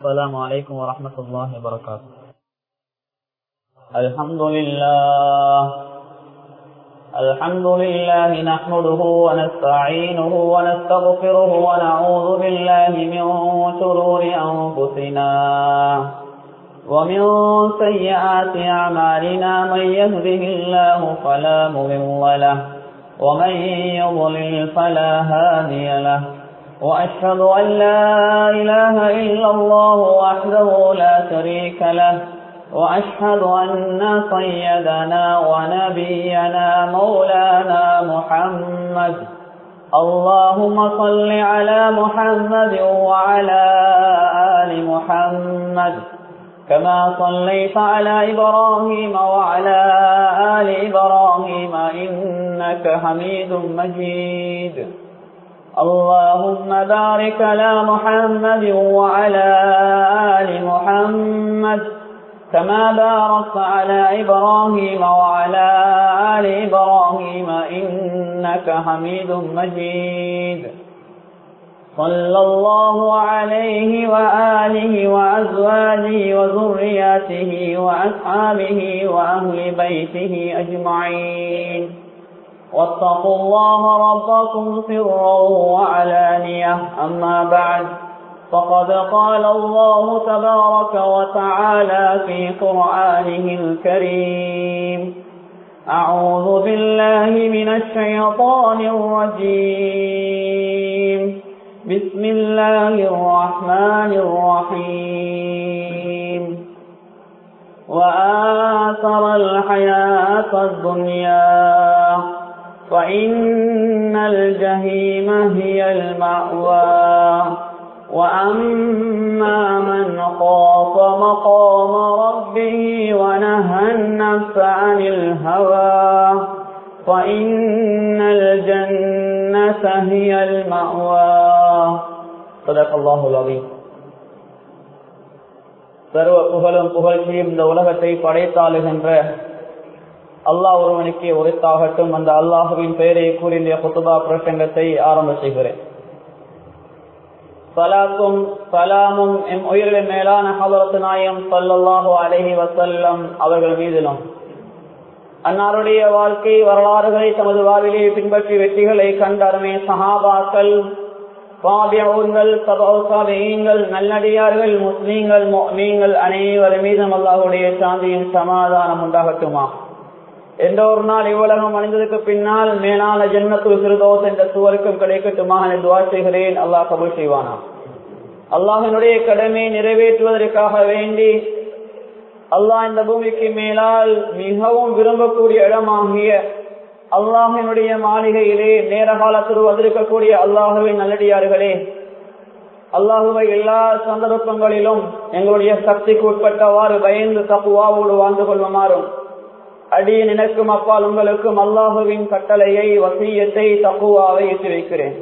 السلام عليكم ورحمة الله وبركاته الحمد لله الحمد لله نحمده ونستعينه ونستغفره ونعوذ بالله من شرور أنفسنا ومن سيئات أعمالنا من يهده الله فلا مضل له ومن يضلل فلا هادي له وأشهد أن لا إله إلا الله وحده لا شريك له وأشهد أن سيدنا ونبينا مولانا محمد اللهم صل على محمد وعلى آل محمد كما صليت على إبراهيم وعلى آل إبراهيم إنك حميد مجيد اللهم بارك على محمد وعلى آل محمد كما باركت على إبراهيم وعلى آل إبراهيم إنك حميد مجيد صلى الله عليه وآله وأزواجه وذرياته وأصحابه وأهل بيته أجمعين واتقوا الله ربكم سرا وعلانية أما بعد فقد قال الله تبارك وتعالى في قرآنه الكريم أعوذ بالله من الشيطان الرجيم بسم الله الرحمن الرحيم وآثر الحياة الدنيا فإن الجحيم هي المأوى وأما من خاف مقام ربه ونهى النفس عن الهوى فإن الجنة هي المأوى صدق الله العظيم சர்வ புகழும் புகழ்ச்சியும் இந்த உலகத்தை படைத்தாளுகின்ற அல்லாஹ் ஒருவனுக்கு உரைத்தாகட்டும் அந்த அல்லாஹுவின் பெயரை கூறிய குத்துபா பிரசங்கத்தை ஆரம்ப செய்கிறேன் சலாத்தும் சலாமும் எம் உயிரின் மேலான ஹபரத்து நாயம் சல்லல்லாஹு அலஹி வசல்லம் அவர்கள் மீதிலும் அன்னாருடைய வாழ்க்கை வரலாறுகளை தமது வாழ்விலே பின்பற்றி வெற்றிகளை கண்டருமே சஹாபாக்கள் பாபியங்கள் சபாசாபியங்கள் நல்லடியார்கள் முஸ்லீம்கள் மீன்கள் அனைவர் மீதும் அல்லாஹுடைய சாந்தியின் சமாதானம் உண்டாகட்டுமா என்ற ஒரு நாள் இவ்வுலகம் அணிந்ததுக்கு பின்னால் மேலான ஜென்மத்துல் சிறுதோஸ் என்ற சுவருக்கும் கிடைக்கட்டுமாக என்று துவா செய்கிறேன் அல்லாஹ் கபூல் செய்வானா அல்லாஹினுடைய கடமை நிறைவேற்றுவதற்காக வேண்டி அல்லாஹ் இந்த பூமிக்கு மேலால் மிகவும் விரும்பக்கூடிய இடமாகிய அல்லாஹினுடைய மாளிகையிலே நேர காலத்தில் வந்திருக்கக்கூடிய அல்லாஹுவின் நல்லடியார்களே அல்லாஹுவை எல்லா சந்தர்ப்பங்களிலும் எங்களுடைய சக்திக்கு உட்பட்டவாறு பயந்து தப்புவாவோடு வாழ்ந்து கொள்ளுமாறும் அடியின் எனக்கும் அப்பால் உங்களுக்கும் அல்லாஹுவின் கட்டளையை வசியத்தை தப்புவாவை எட்டி வைக்கிறேன்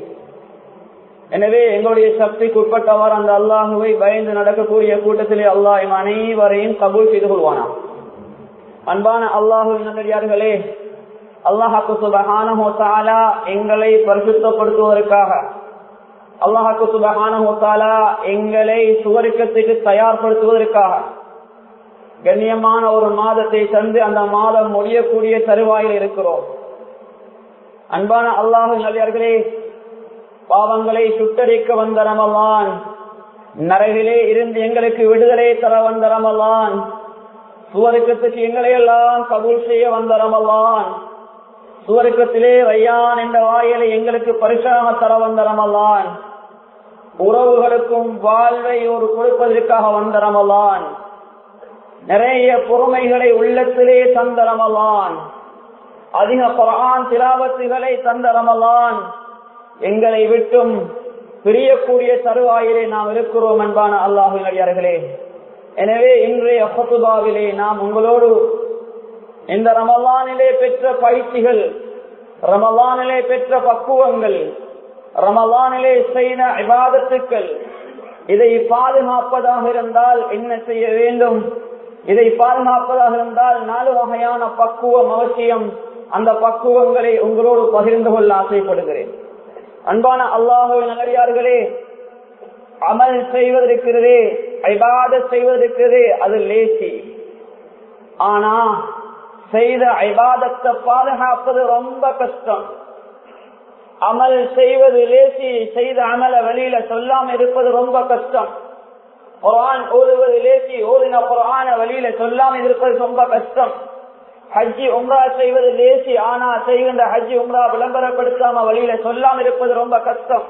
எனவே எங்களுடைய சக்திக்கு உட்பட்டவாறு அந்த அல்லாஹுவை பயந்து நடக்கக்கூடிய கூட்டத்திலே அல்லாஹ் அனைவரையும் கபூல் செய்து கொள்வானா அன்பான அல்லாஹுவின் நல்லடியார்களே அல்லாஹாக்கு சுபகான எங்களை பரிசுத்தப்படுத்துவதற்காக அல்லாஹாக்கு சுபகான எங்களை சுவருக்கத்துக்கு தயார்படுத்துவதற்காக கண்ணியமான ஒரு மாதத்தை தந்து அந்த மாதம் முடியக்கூடிய தருவாயில் இருக்கிறோம் அன்பான அல்லாஹு நல்லியார்களே பாவங்களை சுட்டரிக்க வந்த ரமலான் நரகிலே இருந்து எங்களுக்கு விடுதலை தர வந்த ரமலான் சுவருக்கத்துக்கு எங்களை எல்லாம் கபூல் செய்ய வந்த ரமலான் சுவருக்கத்திலே வையான் என்ற வாயிலை எங்களுக்கு பரிசாக தர வந்த ரமலான் உறவுகளுக்கும் வாழ்வை ஒரு கொடுப்பதற்காக வந்த ரமலான் நிறைய பொறுமைகளை உள்ளத்திலே தந்த ரமலான் அதிக குரான் திலாவத்துகளை தந்த ரமலான் எங்களை விட்டும் பிரியக்கூடிய தருவாயிலே நாம் இருக்கிறோம் அன்பான அல்லாஹு நடிகார்களே எனவே இன்றைய ஹொத்துபாவிலே நாம் உங்களோடு இந்த ரமலானிலே பெற்ற பயிற்சிகள் ரமலானிலே பெற்ற பக்குவங்கள் ரமலானிலே செய்த விவாதத்துக்கள் இதை பாதுகாப்பதாக இருந்தால் என்ன செய்ய வேண்டும் இதை பாதுகாப்பதாக இருந்தால் நாலு வகையான பக்குவம் அவசியம் அந்த பக்குவங்களை உங்களோடு பகிர்ந்து கொள்ள ஆசைப்படுகிறேன் அன்பான அல்லாஹுவின் நல்லடியார்களே அமல் செய்வதற்கிறதே ஐபாத செய்வதற்கிறதே அது லேசி ஆனா செய்த ஐபாதத்தை பாதுகாப்பது ரொம்ப கஷ்டம் அமல் செய்வது லேசி செய்த அமல வெளியில சொல்லாம இருப்பது ரொம்ப கஷ்டம் குரான் ஓதுவது லேசி ஓதின குரான வெளியில சொல்லாம இருப்பது ரொம்ப கஷ்டம் ஹஜ்ஜி உம்ரா செய்வது லேசி ஆனா செய்கின்ற ஹஜ்ஜி உம்ரா விளம்பரப்படுத்தாம வழியில சொல்லாம இருப்பது ரொம்ப கஷ்டம்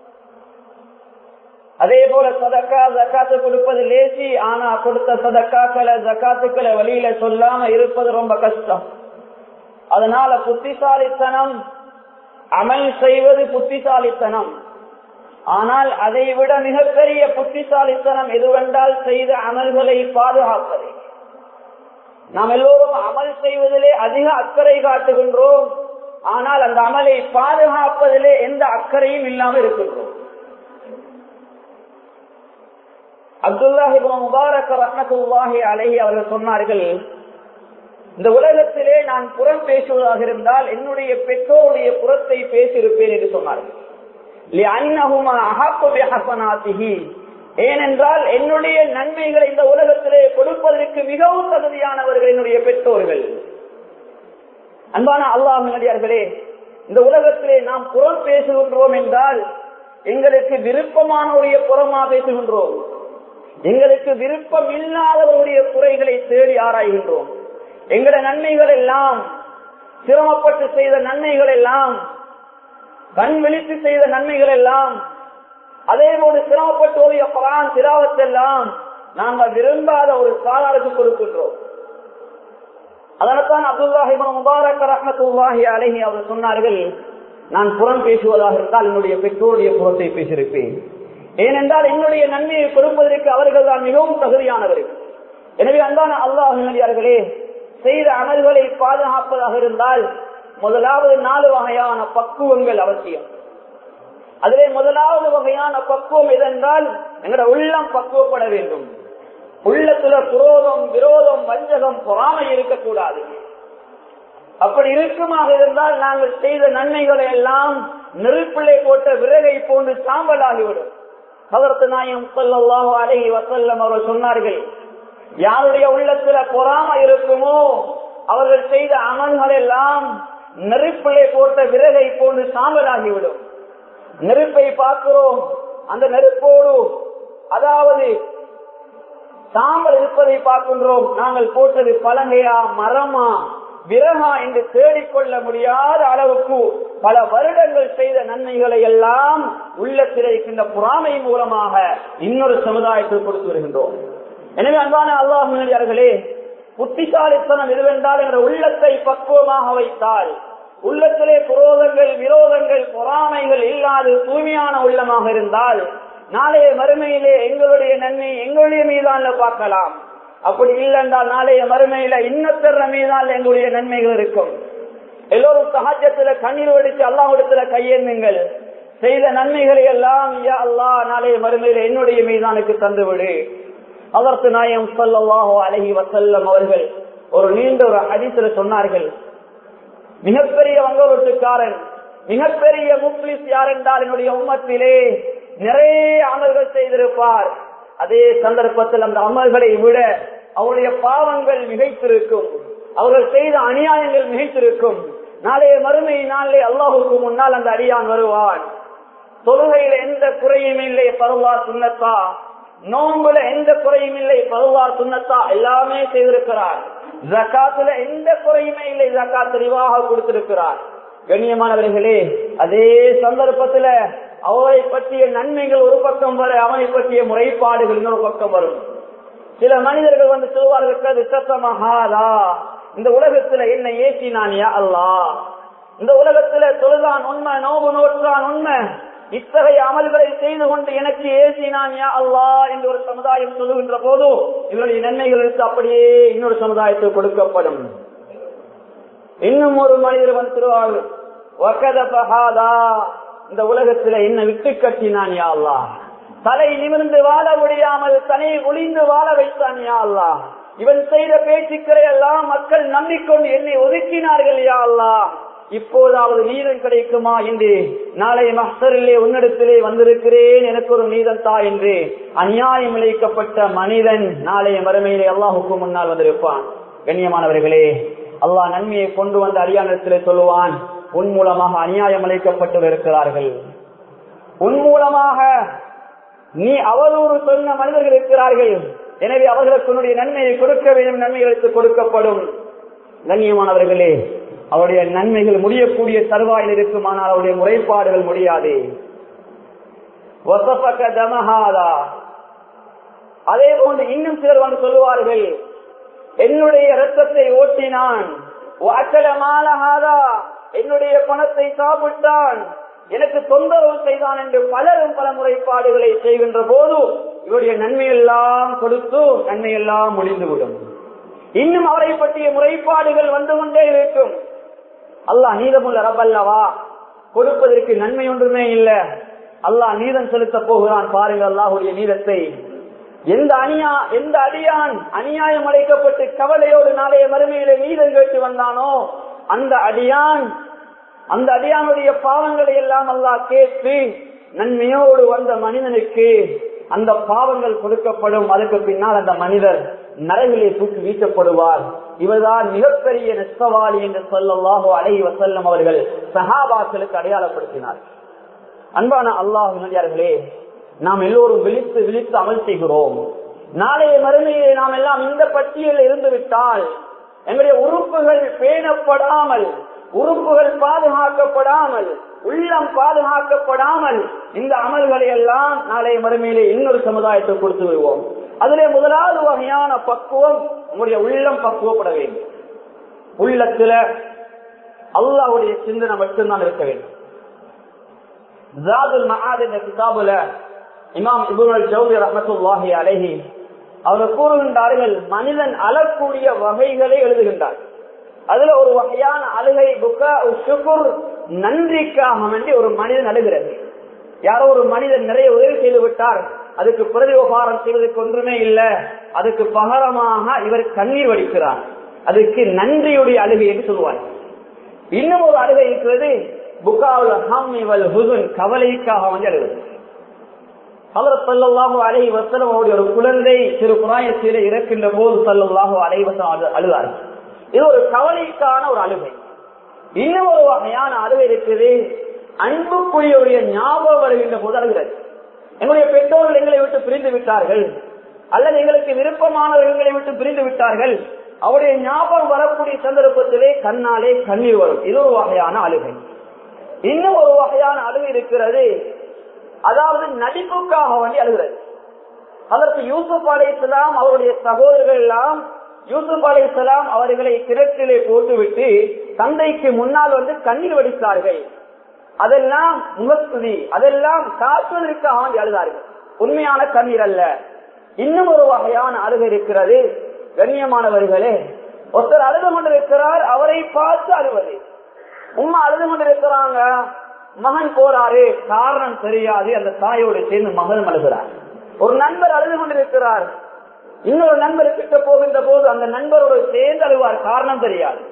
அதே போல சதக்கா ஜக்காத்து கொடுப்பது லேசி ஆனா கொடுத்த சதக்காக்களை ஜக்காத்துக்களை வழியில சொல்லாம இருப்பது ரொம்ப கஷ்டம் அதனால புத்திசாலித்தனம் அமல் செய்வது புத்திசாலித்தனம் ஆனால் அதை விட மிகப்பெரிய புத்திசாலித்தனம் எதுவென்றால் செய்த அமல்களை பாதுகாப்பது நாம் எல்லோரும் அமல் செய்வதிலே அதிக அக்கறை காட்டுகின்றோம் ஆனால் அந்த அமலை பாதுகாப்பதிலே எந்த அக்கறையும் இல்லாமல் இருக்கின்றோம் அப்துல்லாஹி முபாரக் ரஹமத்துல்லாஹி அலஹி அவர்கள் சொன்னார்கள் இந்த உலகத்திலே நான் புறம் பேசுவதாக இருந்தால் என்னுடைய பெற்றோருடைய புறத்தை பேசியிருப்பேன் என்று சொன்னார்கள் ஏனென்றால் என்னுடைய நன்மைகளை இந்த உலகத்திலே கொடுப்பதற்கு மிகவும் தகுதியானவர்கள் என்னுடைய பெற்றோர்கள் அன்பான அல்லாஹர்களே இந்த உலகத்திலே நாம் புறம் பேசுகின்றோம் என்றால் எங்களுக்கு விருப்பமானவருடைய புறமா பேசுகின்றோம் எங்களுக்கு விருப்பம் இல்லாதவருடைய குறைகளை தேடி ஆராய்கின்றோம் எங்கட நன்மைகள் எல்லாம் சிரமப்பட்டு செய்த நன்மைகள் எல்லாம் கண் விழித்து செய்த நன்மைகள் எல்லாம் அதே போல சிரமப்பட்டு ஓதிய குரான் சிராவத்தெல்லாம் நாங்கள் விரும்பாத ஒரு சாதாருக்கு கொடுக்கின்றோம் அதனால்தான் அப்துல்லாஹிபன் முபாரக் ரஹமத்துல்லாஹி அலஹி அவர் சொன்னார்கள் நான் புறம் பேசுவதாக இருந்தால் என்னுடைய பெற்றோருடைய புறத்தை பேசியிருப்பேன் ஏனென்றால் என்னுடைய நன்மையை கொடுப்பதற்கு அவர்கள் தான் மிகவும் தகுதியானவர்கள் எனவே அன்பான அல்லாஹர்களே செய்த அமல்களை பாதுகாப்பதாக இருந்தால் முதலாவது நாலு வகையான பக்குவங்கள் அவசியம் அதிலே முதலாவது வகையான பக்குவம் எதென்றால் எங்களோட உள்ளம் பக்குவப்பட வேண்டும் உள்ளத்துல குரோதம் விரோதம் வஞ்சகம் பொறாமை இருக்கக்கூடாது அப்படி இருக்குமாக இருந்தால் நாங்கள் செய்த நன்மைகளை எல்லாம் நெருப்பிள்ளை போட்ட விறகை போன்று சாம்பலாகிவிடும் அதற்கு நாயம் சொல்லல்லாஹோ அழகி வசல்லம் அவர்கள் சொன்னார்கள் யாருடைய உள்ளத்துல பொறாமை இருக்குமோ அவர்கள் செய்த அமல்கள் எல்லாம் நெருப்பிலே போட்ட விறகை போன்று சாம்பலாகிவிடும் நெருப்பை பார்க்கிறோம் அந்த நெருப்போடு அதாவது சாம்பல் இருப்பதை பார்க்கின்றோம் நாங்கள் போட்டது பலகையா மரமா விரகா என்று தேடிக்கொள்ள முடியாத அளவுக்கு பல வருடங்கள் செய்த நன்மைகளை எல்லாம் உள்ளத்தில் இருக்கின்ற பொறாமை மூலமாக இன்னொரு சமுதாயத்தில் கொடுத்து வருகின்றோம் எனவே அன்பான அல்லாஹர்களே புத்திசாலித்தனம் எதுவென்றால் என்ற உள்ளத்தை பக்குவமாக வைத்தால் உள்ளத்திலே குரோதங்கள் விரோதங்கள் பொறாமைகள் இல்லாது தூய்மையான உள்ளமாக இருந்தால் நாளைய மறுமையிலே எங்களுடைய நன்மை எங்களுடைய மீதான பார்க்கலாம் அப்படி இல்லை என்றால் நாளைய மறுமையில இன்னத்தர மீதான எங்களுடைய நன்மைகள் இருக்கும் எல்லோரும் சகாஜத்துல கண்ணீர் வெடிச்சு அல்லாஹிடத்துல கையேந்துங்கள் செய்த நன்மைகளை எல்லாம் யா அல்லா நாளைய மறுமையில என்னுடைய மீதானுக்கு தந்துவிடு அதற்கு நாயம் சொல்லல்லாஹோ அழகி வசல்லம் அவர்கள் ஒரு நீண்ட ஒரு ஹதீஸ்ல சொன்னார்கள் மிகப்பெரிய வங்கோட்டுக்காரன் மிகப்பெரிய முப்ளிஸ் யார் என்றால் என்னுடைய உம்மத்திலே நிறைய அமல்கள் செய்திருப்பார் அதே சந்தர்ப்பத்தில் அந்த அமல்களை விட அவருடைய பாவங்கள் மிகைத்திருக்கும் அவர்கள் செய்த அநியாயங்கள் மிகைத்திருக்கும் நாளைய மறுமை நாளே அல்லாஹுக்கு முன்னால் அந்த அடியான் வருவான் தொழுகையில எந்த குறையும் இல்லை பருவா சுண்ணத்தா நோம்புல எந்த குறையும் இல்லை பருவா சுண்ணத்தா எல்லாமே செய்திருக்கிறார் ஜக்காத்துல எந்த குறையுமே இல்லை ஜக்காத் தெளிவாக கொடுத்திருக்கிறார் கண்ணியமானவர்களே அதே சந்தர்ப்பத்துல அவரை பற்றிய நன்மைகள் ஒரு பக்கம் வர அவனை பற்றிய முறைப்பாடுகள் இன்னொரு பக்கம் வரும் சில மனிதர்கள் வந்து சொல்வார்கள் மகாதா இந்த உலகத்துல என்ன ஏசினான் யா அல்லா இந்த உலகத்துல தொழுதான் உண்மை நோவு நோற்றான் உண்மை இத்தகைய அமல்களை செய்து கொண்டு எனக்கு ஏசினான் யா அல்லா என்று ஒரு சமுதாயம் சொல்லுகின்ற போது இவருடைய நன்மைகளுக்கு அப்படியே இன்னொரு சமுதாயத்துக்கு கொடுக்கப்படும் இன்னும் ஒரு மனிதர் வந்து இந்த உலகத்துல என்ன விட்டு கட்டினான் யா அல்லா தலை நிமிர்ந்து வாழ முடியாமல் தலை ஒளிந்து வாழ வைத்தான் யா அல்லா இவன் செய்த பேச்சுக்களை எல்லாம் மக்கள் நம்பிக்கொண்டு என்னை ஒதுக்கினார்கள் யா அல்லா இப்போதாவது நீதம் கிடைக்குமா என்று நாளை மஸ்தரிலே உன்னிடத்திலே வந்திருக்கிறேன் எனக்கு ஒரு நீதம் தா என்று அநியாயம் இழைக்கப்பட்ட மனிதன் நாளைய மறுமையிலே அல்லாஹுக்கு முன்னால் வந்திருப்பான் கண்ணியமானவர்களே அல்லாஹ் நன்மையை கொண்டு வந்த அரியானத்திலே சொல்லுவான் உன் மூலமாக அநியாயம் அழைக்கப்பட்டு இருக்கிறார்கள் உன் மூலமாக நீ அவதூறு சொன்ன மனிதர்கள் இருக்கிறார்கள் எனவே அவர்களுக்கு உன்னுடைய நன்மையை கொடுக்க வேண்டும் நன்மைகளுக்கு கொடுக்கப்படும் கண்ணியமானவர்களே அவருடைய நன்மைகள் முடியக்கூடிய தருவாயில் இருக்குமானால் அவருடைய முறைப்பாடுகள் முடியாது அதே போன்று இன்னும் சிலர் வந்து சொல்லுவார்கள் என்னுடைய ரத்தத்தை ஓட்டினான் என்னுடைய பணத்தை சாப்பிட்டான் எனக்கு தொந்தரவு செய்தான் என்று பலரும் பல முறைப்பாடுகளை செய்கின்ற போது இவருடைய நன்மையெல்லாம் கொடுத்து நன்மையெல்லாம் முடிந்துவிடும் இன்னும் அவரை பற்றிய முறைப்பாடுகள் வந்து கொண்டே இருக்கும் அல்லாஹ் நீதமுள்ள ரபல்லவா கொடுப்பதற்கு நன்மை ஒன்றுமே இல்லை அல்லாஹ் நீதம் செலுத்த போகிறான் பாருங்கள் அல்லாஹுடைய நீதத்தை எந்த அநியா எந்த அடியான் அநியாயம் அடைக்கப்பட்டு கவலையோடு நாளைய மறுமையிலே நீதம் கேட்டு வந்தானோ அந்த அடியான் அந்த அடியானுடைய பாவங்களை எல்லாம் அல்லாஹ் கேட்டு நன்மையோடு வந்த மனிதனுக்கு அந்த பாவங்கள் கொடுக்கப்படும் அதுக்கு பின்னால் அந்த மனிதர் நரகிலே தூக்கி வீசப்படுவார் இவர்தான் மிகப்பெரிய நெஸ்தவாளி என்று சொல்லல்லாஹோ அலை வசல்லம் அவர்கள் சஹாபாக்களுக்கு அடையாளப்படுத்தினார் அன்பான அல்லாஹ் நடிகார்களே நாம் எல்லோரும் விழித்து விழித்து அமல் செய்கிறோம் நாளைய மறுமையை நாம் எல்லாம் இந்த பட்டியலில் இருந்து விட்டால் எங்களுடைய உறுப்புகள் பேணப்படாமல் உறுப்புகள் பாதுகாக்கப்படாமல் உள்ளம் பாதுகாக்கப்படாமல் இந்த அமல்களை எல்லாம் நாளைய மறுமையிலே இன்னொரு சமுதாயத்தை கொடுத்து விடுவோம் அதிலே முதலாவது வகையான பக்குவம் நம்முடைய உள்ளம் பக்குவப்பட வேண்டும் உள்ளத்துல அல்லாவுடைய சிந்தனை மட்டும்தான் இருக்க வேண்டும் ஜாதுல் மகாத் என்ற கிதாபுல இமாம் இபுல் ஜவுதி ரஹமத்துல்லாஹி அலைஹி அவர் கூறுகின்றார்கள் மனிதன் அழக்கூடிய வகைகளை எழுதுகின்றார் அதுல ஒரு வகையான அழுகை புக்கா சுகுர் நன்றிக்காக வேண்டி ஒரு மனிதன் அழுகிறது யாரோ ஒரு மனிதன் நிறைய உதவி செய்து விட்டார் அதுக்கு பிரதிபகாரம் செய்வதற்கு ஒன்றுமே இல்லை அதுக்கு பகரமாக இவர் கண்ணீர் வடிக்கிறார் அதுக்கு நன்றியுடைய அழுகை என்று சொல்லுவார் இன்னும் ஒரு அழுகை இருக்கிறது புகாவுல் ஹம்மிவல் ஹுசுன் கவலைக்காக வந்து அழுகுது அவர் சல்லாஹு அலை வசனம் அவருடைய ஒரு குழந்தை சிறு புராயத்திலே இறக்கின்ற போது சல்லாஹு அலை வசனம் அழுதார் இது ஒரு கவலைக்கான ஒரு அழுகை இன்னும் ஒரு வகையான அழுகை இருக்குது அன்புக்குரியவுடைய ஞாபகம் வருகின்ற போது அழுகிறது எங்களுடைய பெற்றோர்கள் எங்களை விட்டு பிரிந்து விட்டார்கள் அல்லது எங்களுக்கு விருப்பமானவர்கள் எங்களை விட்டு பிரிந்து விட்டார்கள் அவருடைய ஞாபகம் வரக்கூடிய சந்தர்ப்பத்திலே கண்ணாலே கண்ணீர் வரும் இது ஒரு வகையான அழுகை இன்னும் ஒரு வகையான அழுகை இருக்கிறது அதாவது நடிப்புக்காக வேண்டி அழுகிறது அதற்கு யூசுப் அலை இஸ்லாம் அவருடைய சகோதரர்கள் எல்லாம் யூசுப் அலை இஸ்லாம் அவர்களை கிணற்றிலே போட்டுவிட்டு தந்தைக்கு முன்னால் வந்து கண்ணீர் வடித்தார்கள் அதெல்லாம் முகஸ்துதி அதெல்லாம் காட்டுவதற்காக வேண்டி அழுதார்கள் உண்மையான கண்ணீர் அல்ல இன்னும் ஒரு வகையான அழுகை இருக்கிறது கண்ணியமானவர்களே ஒருத்தர் அழுது கொண்டிருக்கிறார் அவரை பார்த்து அழுவது உண்மை அழுது கொண்டிருக்கிறாங்க மகன் போறாரு காரணம் தெரியாது அந்த தாயோடு சேர்ந்து மகன் அழுகிறார் ஒரு நண்பர் அழுது கொண்டிருக்கிறார் இன்னொரு நண்பர் கிட்ட போகின்ற போது அந்த நண்பரோடு சேர்ந்து அழுவார் காரணம் தெரியாது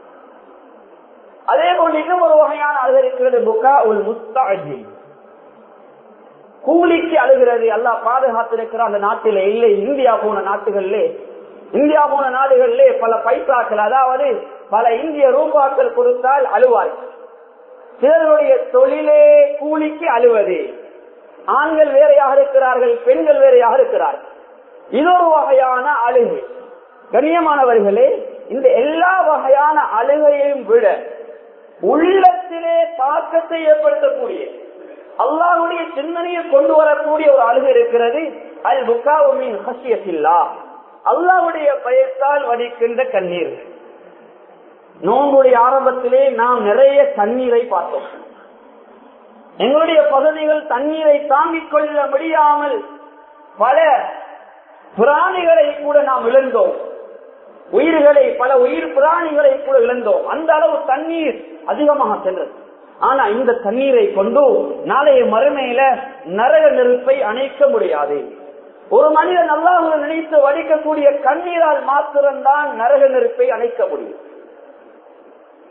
அதே போன்று இன்னும் ஒரு வகையான அழுகை இருக்கிறது புக்கா உல் முஸ்தாஜி கூலிக்கு அழுகிறது எல்லாம் பாதுகாத்திருக்கிற அந்த நாட்டில இல்லை இந்தியா போன நாட்டுகளிலே இந்தியா போன நாடுகளிலே பல பைசாக்கள் அதாவது பல இந்திய ரூபாக்கள் கொடுத்தால் அழுவார்கள் சிலருடைய தொழிலே கூலிக்கு அழுவது ஆண்கள் வேறையாக இருக்கிறார்கள் பெண்கள் வேறையாக இருக்கிறார்கள் இது ஒரு வகையான அழுகை கண்ணியமானவர்களே இந்த எல்லா வகையான அழுகையையும் விட உள்ளத்திலே தாக்கத்தை ஏற்படுத்தக்கூடிய அல்லாஹுடைய சிந்தனையை கொண்டு வரக்கூடிய ஒரு அழுகை இருக்கிறது அல் புக்காவுமின் ஹசியத்தில்லா அல்லாஹுடைய பயத்தால் வடிக்கின்ற கண்ணீர் நோன்புடைய ஆரம்பத்திலே நாம் நிறைய தண்ணீரை பார்த்தோம் எங்களுடைய பகுதிகள் தண்ணீரை தாங்கிக் கொள்ள முடியாமல் பல பிராணிகளை கூட நாம் இழந்தோம் உயிர்களை பல உயிர் பிராணிகளை கூட இழந்தோம் அந்த அளவு தண்ணீர் அதிகமாக சென்றது ஆனா இந்த தண்ணீரை கொண்டு நாளைய மறுமையில நரக நெருப்பை அணைக்க முடியாது ஒரு மனிதன் அல்லாஹ் நினைத்து வடிக்கக்கூடிய கண்ணீரால் மாத்திரம்தான் நரக நெருப்பை அணைக்க முடியும்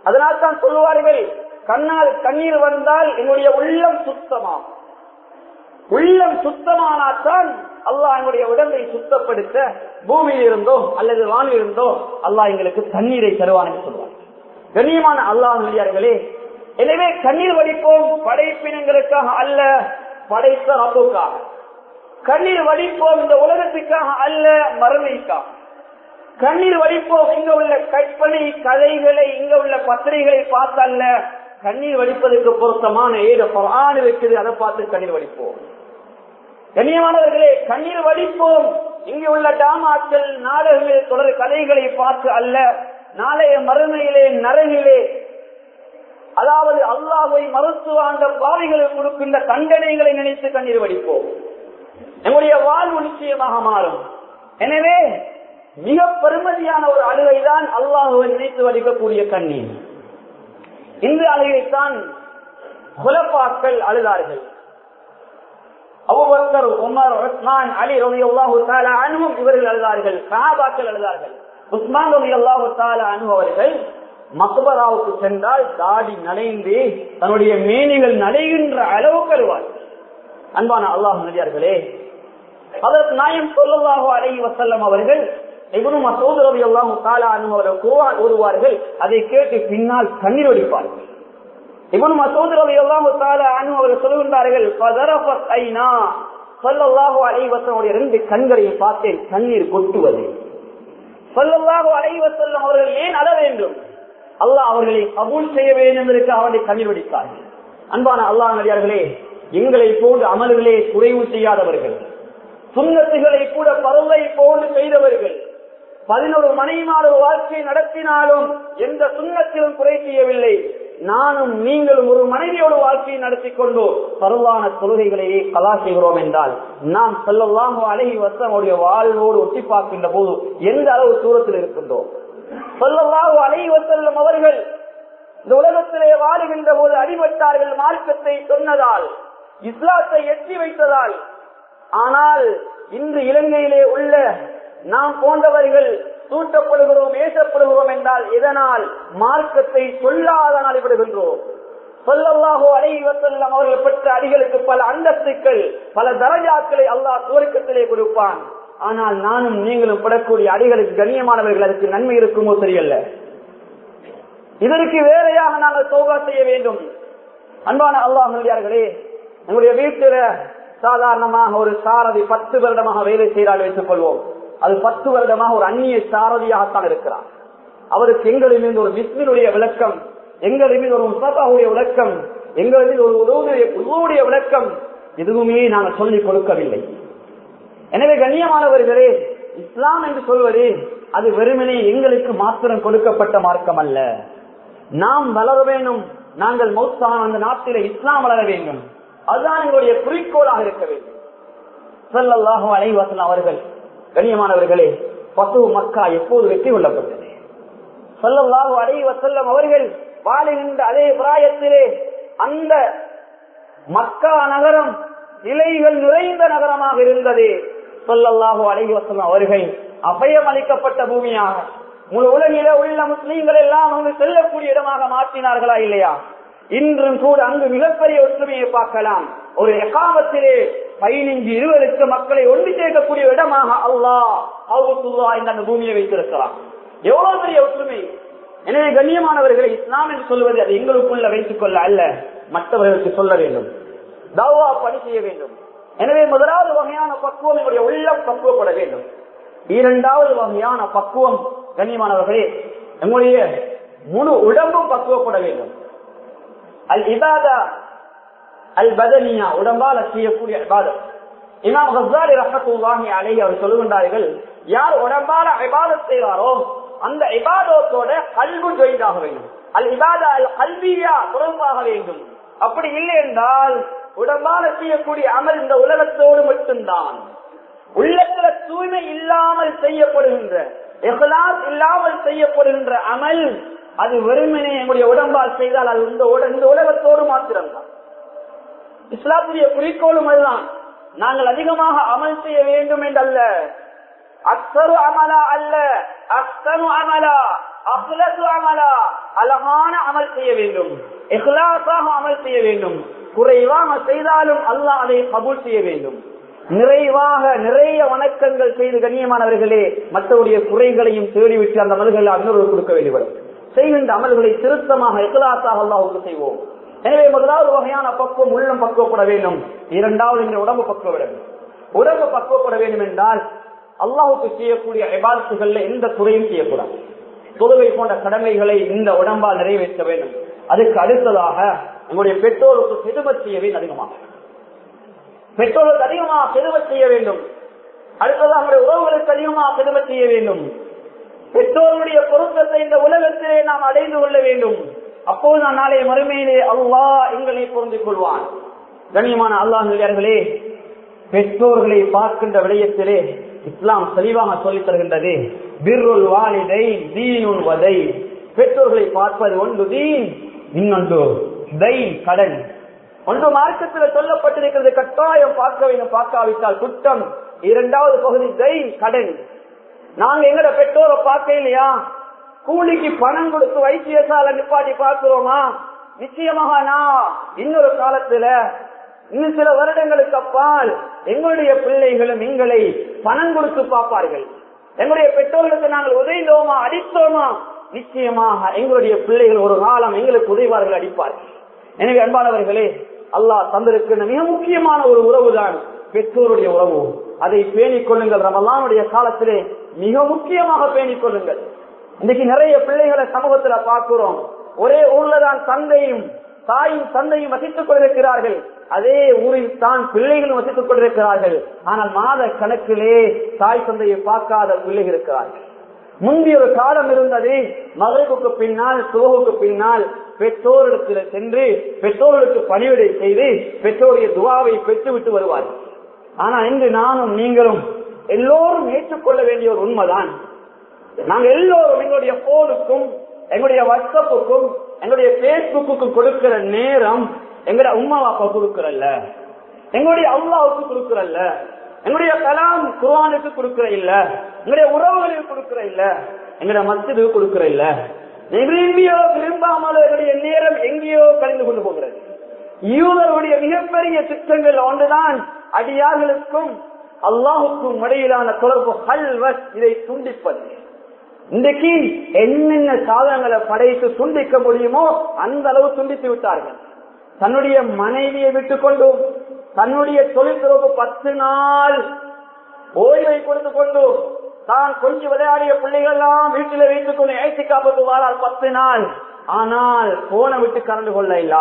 அதனால் தான் சொல்லுவார்கள் கண்ணால் கண்ணீர் வந்தால் என்னுடைய உள்ளம் சுத்தமாகும் உள்ளம் சுத்தமானால்தான் அல்லாஹ் எங்களுடைய உடம்பை சுத்தப்படுத்த பூமியில் இருந்தோ அல்லது வானில் இருந்தோ அல்லாஹ் எங்களுக்கு தண்ணீரை தருவான் என்று சொல்வார் கண்ணியமான அல்லாஹ் நடிகார்களே எனவே கண்ணீர் வடிப்போம் படைப்பினங்களுக்காக அல்ல படைத்த ரப்புக்காக கண்ணீர் வடிப்போம் இந்த உலகத்துக்காக அல்ல மறுமைக்காக கண்ணீர் வடிப்போம் இங்க உள்ள கற்பனை கதைகளை இங்க உள்ள பத்திரிகைகளை பார்த்து அல்ல கண்ணீர் வடிப்பதற்கு பொருத்தமான ஏதோ ஆணு வைக்குது அதை பார்த்து கண்ணீர் வடிப்போம் கண்ணியமானவர்களே கண்ணீர் வடிப்போம் இங்கே உள்ள டாமாக்கள் நாடகங்கள் தொடர் கதைகளை பார்த்து அல்ல நாளைய மறுமையிலே நரகிலே அதாவது அல்லாஹை மறுத்து வாழ்ந்த பாவிகளுக்கு கொடுக்கின்ற தண்டனைகளை நினைத்து கண்ணீர் வடிப்போம் நம்முடைய வாழ்வு நிச்சயமாக மாறும் எனவே மிக பெருமதியான ஒரு அழுகைதான் அல்லாஹுவை நினைத்து வடிக்கக்கூடிய கண்ணீர் இந்த அழுகைத்தான் குலப்பாக்கள் அழுதார்கள் அபுபக்கர் உமர் உஸ்மான் அலி ரவி அல்லாஹு அனுவும் இவர்கள் அழுதார்கள் சஹாபாக்கள் அழுதார்கள் உஸ்மான் ரவி அல்லாஹு அனு அவர்கள் மக்பராவுக்கு சென்றால் தாடி நனைந்து தன்னுடைய மேனிகள் நனைகின்ற அளவுக்கு அழுவார்கள் அன்பான அல்லாஹ் நடிகார்களே அதற்கு நாயம் சொல்லலாக அலைஹி வசல்லம் அவர்கள் இவனும் மசூத் ரவி அல்லாஹு தாலா அனு அவர்கள் குருவான் ஓதுவார்கள் அதை கேட்டு பின்னால் கண்ணீர் வடிப்பார்கள் இவனும் மசூத் ரவி அல்லாஹு தாலா அனு அவர்கள் சொல்லுகின்றார்கள் பதரபத் ஐனா சொல்லல்லாஹு அலைஹி வசல்லுடைய ரெண்டு கண்களையும் பார்த்தேன் கண்ணீர் கொட்டுவது சொல்லல்லாஹு அலைஹி வசல்லம் அவர்கள் ஏன் அழ வேண்டும் அல்லாஹ் அவர்களை கபூல் செய்ய வேண்டும் என்பதற்கு அவர்களை கண்ணீர் வடித்தார்கள் அன்பான அல்லாஹ் நடிகார்களே எங்களை போன்று அமல்களே குறைவு செய்யாதவர்கள் சுண்ணத்துகளை கூட பருவை போன்று செய்தவர்கள் பதினொரு மனைவிமாறு வாழ்க்கையை நடத்தினாலும் எந்த சுண்ணத்திலும் குறை செய்யவில்லை நானும் நீங்களும் ஒரு மனைவியோடு வாழ்க்கையை நடத்தி கொண்டு பருவான தொழுகைகளையே கலா செய்கிறோம் என்றால் நாம் சொல்லலாம் அழகி வசனுடைய வாழ்வோடு ஒட்டி பார்க்கின்ற போது எந்த அளவு தூரத்தில் இருக்கின்றோம் சொல்லலாம் அழகி வசல்லம் அவர்கள் இந்த உலகத்திலே வாழுகின்ற போது அடிபட்டார்கள் மார்க்கத்தை சொன்னதால் இஸ்லாத்தை எட்டி வைத்ததால் ஆனால் இன்று இலங்கையிலே உள்ள நாம் போன்றவர்கள் தூட்டப்படுகிறோம் ஏசப்படுகிறோம் என்றால் இதனால் மார்க்கத்தை சொல்லாதனால் விடுகின்றோம் சொல்லல்லாஹோ அலைவசல்லம் அவர்கள் பெற்ற அடிகளுக்கு பல அந்தஸ்துக்கள் பல தரஜாக்களை அல்லாஹ் துவக்கத்திலே கொடுப்பான் ஆனால் நானும் நீங்களும் படக்கூடிய அடிகளுக்கு கண்ணியமானவர்கள் அதற்கு நன்மை இருக்குமோ சரியல்ல இதற்கு வேறையாக நாங்கள் சோகா செய்ய வேண்டும் அன்பான அல்லாஹ் நல்லார்களே நம்முடைய வீட்டில சாதாரணமாக ஒரு சாரதி பத்து வருடமாக வேலை செய்தால் வைத்துக் கொள்வோம் அது பத்து வருடமாக ஒரு அந்நிய சாரதியாகத்தான் இருக்கிறார் அவருக்கு எங்களிலிருந்து ஒரு விஸ்மினுடைய விளக்கம் எங்களிலிருந்து ஒரு முஸ்தபாவுடைய விளக்கம் எங்களிலிருந்து ஒரு உதவுடைய உதவுடைய விளக்கம் எதுவுமே நாங்கள் சொல்லிக் கொடுக்கவில்லை எனவே கண்ணியமானவர்களே இஸ்லாம் என்று சொல்வது அது வெறுமனே எங்களுக்கு மாத்திரம் கொடுக்கப்பட்ட மார்க்கம் அல்ல நாம் வளர வேண்டும் நாங்கள் மௌத்தான அந்த நாட்டிலே இஸ்லாம் வளர வேண்டும் அதுதான் எங்களுடைய குறிக்கோளாக இருக்க வேண்டும் சொல்லல்லாஹும் அலைவாசன் அவர்கள் கண்ணியமானவர்களே பசு மக்கா எப்போது வெற்றி கொள்ளப்பட்டது சொல்லல்லாஹு அலைவசல்லம் அவர்கள் வாழுகின்ற அதே பிராயத்திலே அந்த மக்கா நகரம் இலைகள் நிறைந்த நகரமாக இருந்தது சொல்லல்லாஹு அலைவசல்லம் அவர்கள் அபயம் அளிக்கப்பட்ட பூமியாக முழு உலகில உள்ள முஸ்லீம்கள் எல்லாம் அங்கு செல்லக்கூடிய இடமாக மாற்றினார்களா இல்லையா இன்றும் கூட அங்கு மிகப்பெரிய ஒற்றுமையை பார்க்கலாம் ஒரு எகாமத்திலே பதினைஞ்சு இருபது லட்சம் மக்களை ஒன்று சேர்க்கக்கூடிய இடமாக அல்லாஹ் அவுத்துல்லா இந்த அந்த பூமியை வைத்திருக்கலாம் எவ்வளவு பெரிய ஒற்றுமை எனவே கண்ணியமானவர்களை இஸ்லாம் என்று சொல்வது அது எங்களுக்குள்ள வைத்துக் கொள்ள அல்ல மற்றவர்களுக்கு சொல்ல வேண்டும் தவா பணி செய்ய வேண்டும் எனவே முதலாவது வகையான பக்குவம் என்னுடைய உள்ளம் பக்குவப்பட வேண்டும் இரண்டாவது வகையான பக்குவம் கண்ணியமானவர்களே நம்முடைய முழு உடம்பும் பக்குவப்பட வேண்டும் அல் இபாதா அல் பதனியா உடம்பால் செய்யக்கூடிய இபாதத் இமாம் ஹசாரி ரஹத்துல்லாஹி அலைஹி அவர் சொல்லுகின்றார்கள் யார் உடம்பால இபாதத் செய்வாரோ அந்த இபாதத்தோட கல்வு ஜொயிதாக வேண்டும் அல் இபாதா அல் கல்வியா தொடர்பாக வேண்டும் அப்படி இல்லை என்றால் உடம்பால செய்யக்கூடிய அமல் இந்த உலகத்தோடு மட்டும்தான் உள்ளத்துல தூய்மை இல்லாமல் செய்யப்படுகின்ற எஹ்லாஸ் இல்லாமல் செய்யப்படுகின்ற அமல் அது வெறுமனே எங்களுடைய உடம்பால் செய்தால் அது இந்த உட- இந்த உலகத்தோடு மாத்திரம்தான் இஸ்லாத்துடைய குறிக்கோளும் அதுதான் நாங்கள் அதிகமாக அமல் செய்ய வேண்டும் என்றல்ல அக்சரு அமலா அல்ல அக்சனு அமலா அஹ்லசு அமலா அழகான அமல் செய்ய வேண்டும் இஹ்லாஸாக அமல் செய்ய வேண்டும் குறைவாக செய்தாலும் அல்லாஹ் அதை கபூல் செய்ய வேண்டும் நிறைவாக நிறைய வணக்கங்கள் செய்து கண்ணியமானவர்களே மற்றவருடைய குறைகளையும் தேடிவிட்டு அந்த அமல்களை இன்னொரு கொடுக்க வேண்டியவரும் செய்கின்ற அமல்களை திருத்தமாக இக்கலாசாக அல்லாஹுக்கு செய்வோம் எனவே முதலாவது வகையான பக்குவம் உள்ளம் பக்குவப்பட வேண்டும் இரண்டாவது இந்த உடம்பு பக்குவப்பட வேண்டும் உடம்பு பக்குவப்பட வேண்டும் என்றால் அல்லாஹுக்கு செய்யக்கூடிய எபாசுகள்ல எந்த குறையும் செய்யக்கூடாது தொழுகை போன்ற கடமைகளை இந்த உடம்பால் நிறைவேற்ற வேண்டும் அதுக்கு அடுத்ததாக எங்களுடைய பெற்றோருக்கு செதுமத் செய்ய வேண்டும் அதிகமாக பெற்றோர்களுக்கு அதிகமாக செதுமத் செய்ய வேண்டும் அடுத்ததாக நம்முடைய உறவுகளுக்கு அதிகமாக செதுமத் செய்ய வேண்டும் பெற்றோருடைய பொருத்தத்தை இந்த உலகத்திலே நாம் அடைந்து கொள்ள வேண்டும் அப்போது நான் நாளைய மறுமையிலே அல்லாஹ் எங்களை பொருந்திக் கொள்வான் கண்ணியமான அல்லாஹர்களே பெற்றோர்களை பார்க்கின்ற விடயத்திலே இஸ்லாம் தெளிவாக சொல்லித் தருகின்றது பிர்ருல் வாலிதை தீனுல் வதை பெற்றோர்களை பார்ப்பது ஒன்று தீன் இன்னொன்று தை கடன் ஒன்று மார்க்கத்தில் சொல்லப்பட்டிருக்கிறது கட்டாயம் பார்க்க வேண்டும் பார்க்காவிட்டால் குற்றம் இரண்டாவது பகுதி தை கடன் நாங்க எங்கட பெற்றோரை பார்க்க இல்லையா கூலிக்கு பணம் கொடுத்து வைத்தியசாலை நிப்பாட்டி பார்க்கிறோமா நிச்சயமாக நான் இன்னொரு காலத்துல இன்னும் சில வருடங்களுக்கு அப்பால் எங்களுடைய பிள்ளைகளும் எங்களை பணம் கொடுத்து பார்ப்பார்கள் எங்களுடைய பெற்றோர்களுக்கு நாங்கள் உதவிந்தோமா அடித்தோமா நிச்சயமாக எங்களுடைய பிள்ளைகள் ஒரு காலம் எங்களுக்கு உதவிவார்கள் அடிப்பார்கள் எனவே அன்பானவர்களே அல்லாஹ் தந்திருக்கின்ற மிக முக்கியமான ஒரு உறவு தான் பெற்றோருடைய உறவு அதை பேணிக் கொள்ளுங்கள் ரமலானுடைய காலத்திலே மிக முக்கியமாக பேணிக் கொள்ளுங்கள் இன்னைக்கு நிறைய பிள்ளைகளை சமூகத்துல பார்க்கிறோம் ஒரே ஊர்ல தான் தந்தையும் தாயும் தந்தையும் வசித்துக் கொண்டிருக்கிறார்கள் அதே ஊரில் தான் பிள்ளைகளும் வசித்துக் கொண்டிருக்கிறார்கள் ஆனால் மாத கணக்கிலே தாய் தந்தையை பார்க்காத பிள்ளைகள் இருக்கிறார்கள் முந்தைய ஒரு காலம் இருந்தது மகளுக்கு பின்னால் சுகவுக்கு பின்னால் பெற்றோரிடத்தில் சென்று பெற்றோர்களுக்கு பணிவிடை செய்து பெற்றோருடைய துவாவை பெற்றுவிட்டு வருவார்கள் ஆனா இன்று நானும் நீங்களும் எல்லோரும் ஏற்றுக்கொள்ள வேண்டிய ஒரு உண்மைதான் நாங்க எல்லோரும் எங்களுடைய போனுக்கும் எங்களுடைய வாட்ஸ்அப்புக்கும் எங்களுடைய பேஸ்புக்கும் கொடுக்கிற நேரம் எங்களுடைய உமா அப்பா கொடுக்கறல்ல எங்களுடைய அல்லாவுக்கு கொடுக்கறல்ல எங்களுடைய கலாம் குர்ஆனுக்கு கொடுக்கிற இல்ல எங்களுடைய உறவுகளுக்கு கொடுக்கிற இல்ல எங்களுடைய மஸ்ஜிதுக்கு கொடுக்கிற இல்ல விரும்பியோ விரும்பாமலோ எங்களுடைய நேரம் எங்கேயோ கழிந்து கொண்டு போகிறது யூதருடைய மிகப்பெரிய திட்டங்கள் ஒன்றுதான் அடியார்களுக்கும் அல்லாஹுக்கும் இடையிலான தொடர்பு ஹல்வஸ் இதை துண்டிப்பது இன்றைக்கு என்னென்ன சாதனங்களை படைத்து துண்டிக்க முடியுமோ அந்த அளவு துண்டித்து விட்டார்கள் தன்னுடைய மனைவியை விட்டுக் கொண்டு தன்னுடைய தொழில் தொடர்பு பத்து நாள் ஓய்வை கொடுத்து கொண்டு தான் கொஞ்சம் விளையாடிய பிள்ளைகள் எல்லாம் வீட்டில வைத்துக் கொண்டு ஏசி காப்பது வாரால் பத்து நாள் ஆனால் போனை விட்டு கலந்து கொள்ள இல்லா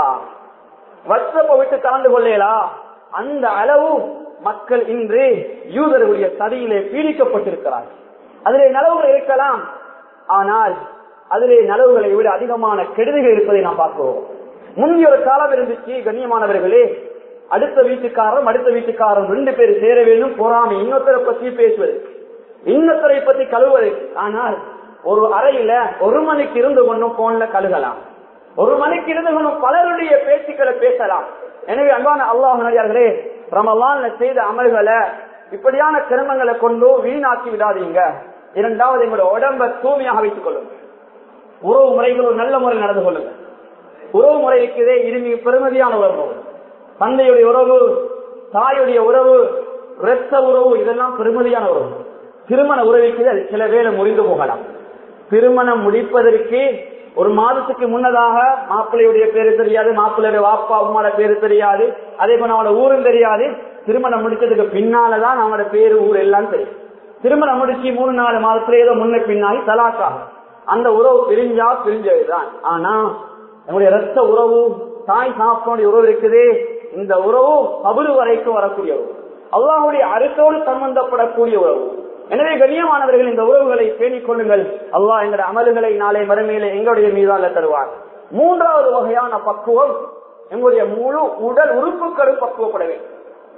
வட்சப்ப விட்டு கலந்து கொள்ளலா அந்த அளவு மக்கள் இன்று யூதர்களுடைய சதியிலே பீடிக்கப்பட்டிருக்கிறார்கள் அதிலே நலவுகள் இருக்கலாம் ஆனால் அதிலே நலவுகளை விட அதிகமான கெடுதிகள் இருப்பதை நாம் பார்க்கிறோம் முந்தைய ஒரு காலம் இருந்துச்சு கண்ணியமானவர்களே அடுத்த வீட்டுக்காரரும் அடுத்த வீட்டுக்காரரும் ரெண்டு பேர் சேர வேண்டும் பொறாமை இன்னொருத்தரை பத்தி பேசுவது இன்னொருத்தரை பத்தி கழுவது ஆனால் ஒரு அறையில ஒரு மணிக்கு இருந்து கொண்டும் போன்ல கழுகலாம் ஒரு மணிக்கு இருந்து கொண்டும் பலருடைய பேச்சுக்களை பேசலாம் எனவே அன்பான அல்லாஹர்களே ரமலான்ல செய்த அமல்களை இப்படியான கிரமங்களை கொண்டு வீணாக்கி விடாதீங்க இரண்டாவது எங்களுடைய உடம்ப தூய்மையாக வைத்துக் கொள்ளுங்க உறவு முறைகள் ஒரு நல்ல முறை நடந்து கொள்ளுங்க உறவு முறை இருக்குதே இது மிக பெருமதியான உறவு தந்தையுடைய உறவு தாயுடைய உறவு இரத்த உறவு இதெல்லாம் பெருமதியான உறவு திருமண உறவுக்கு அது சில வேலை முறிந்து போகலாம் திருமணம் முடிப்பதற்கு ஒரு மாதத்துக்கு முன்னதாக மாப்பிள்ளையுடைய பேரு தெரியாது மாப்பிள்ளையுடைய வாப்பா அம்மாவோட பேரு தெரியாது அதே போல அவனோட ஊரும் தெரியாது திருமணம் முடிச்சதுக்கு பின்னாலதான் அவனோட பேரு ஊர் எல்லாம் தெரியும் திருமணம் முடிச்சு மூணு நாலு மாதத்துல ஏதோ முன்ன பின்னாடி தலாக்காக அந்த உறவு பிரிஞ்சா பிரிஞ்சதுதான் ஆனா நம்முடைய ரத்த உறவு தாய் சாப்பினுடைய உறவு இருக்குது இந்த உறவு கபரு வரைக்கும் வரக்கூடிய உறவு அல்லாஹுடைய அறுத்தோடு சம்பந்தப்படக்கூடிய உறவு எனவே கண்ணியமானவர்கள் இந்த உறவுகளை பேணிக் கொள்ளுங்கள் அல்லாஹ் எங்களுடைய அமல்களை நாளை மறுமையில எங்களுடைய மீதால தருவார் மூன்றாவது வகையான பக்குவம் எங்களுடைய முழு உடல் உறுப்புகளும் பக்குவப்பட வேண்டும்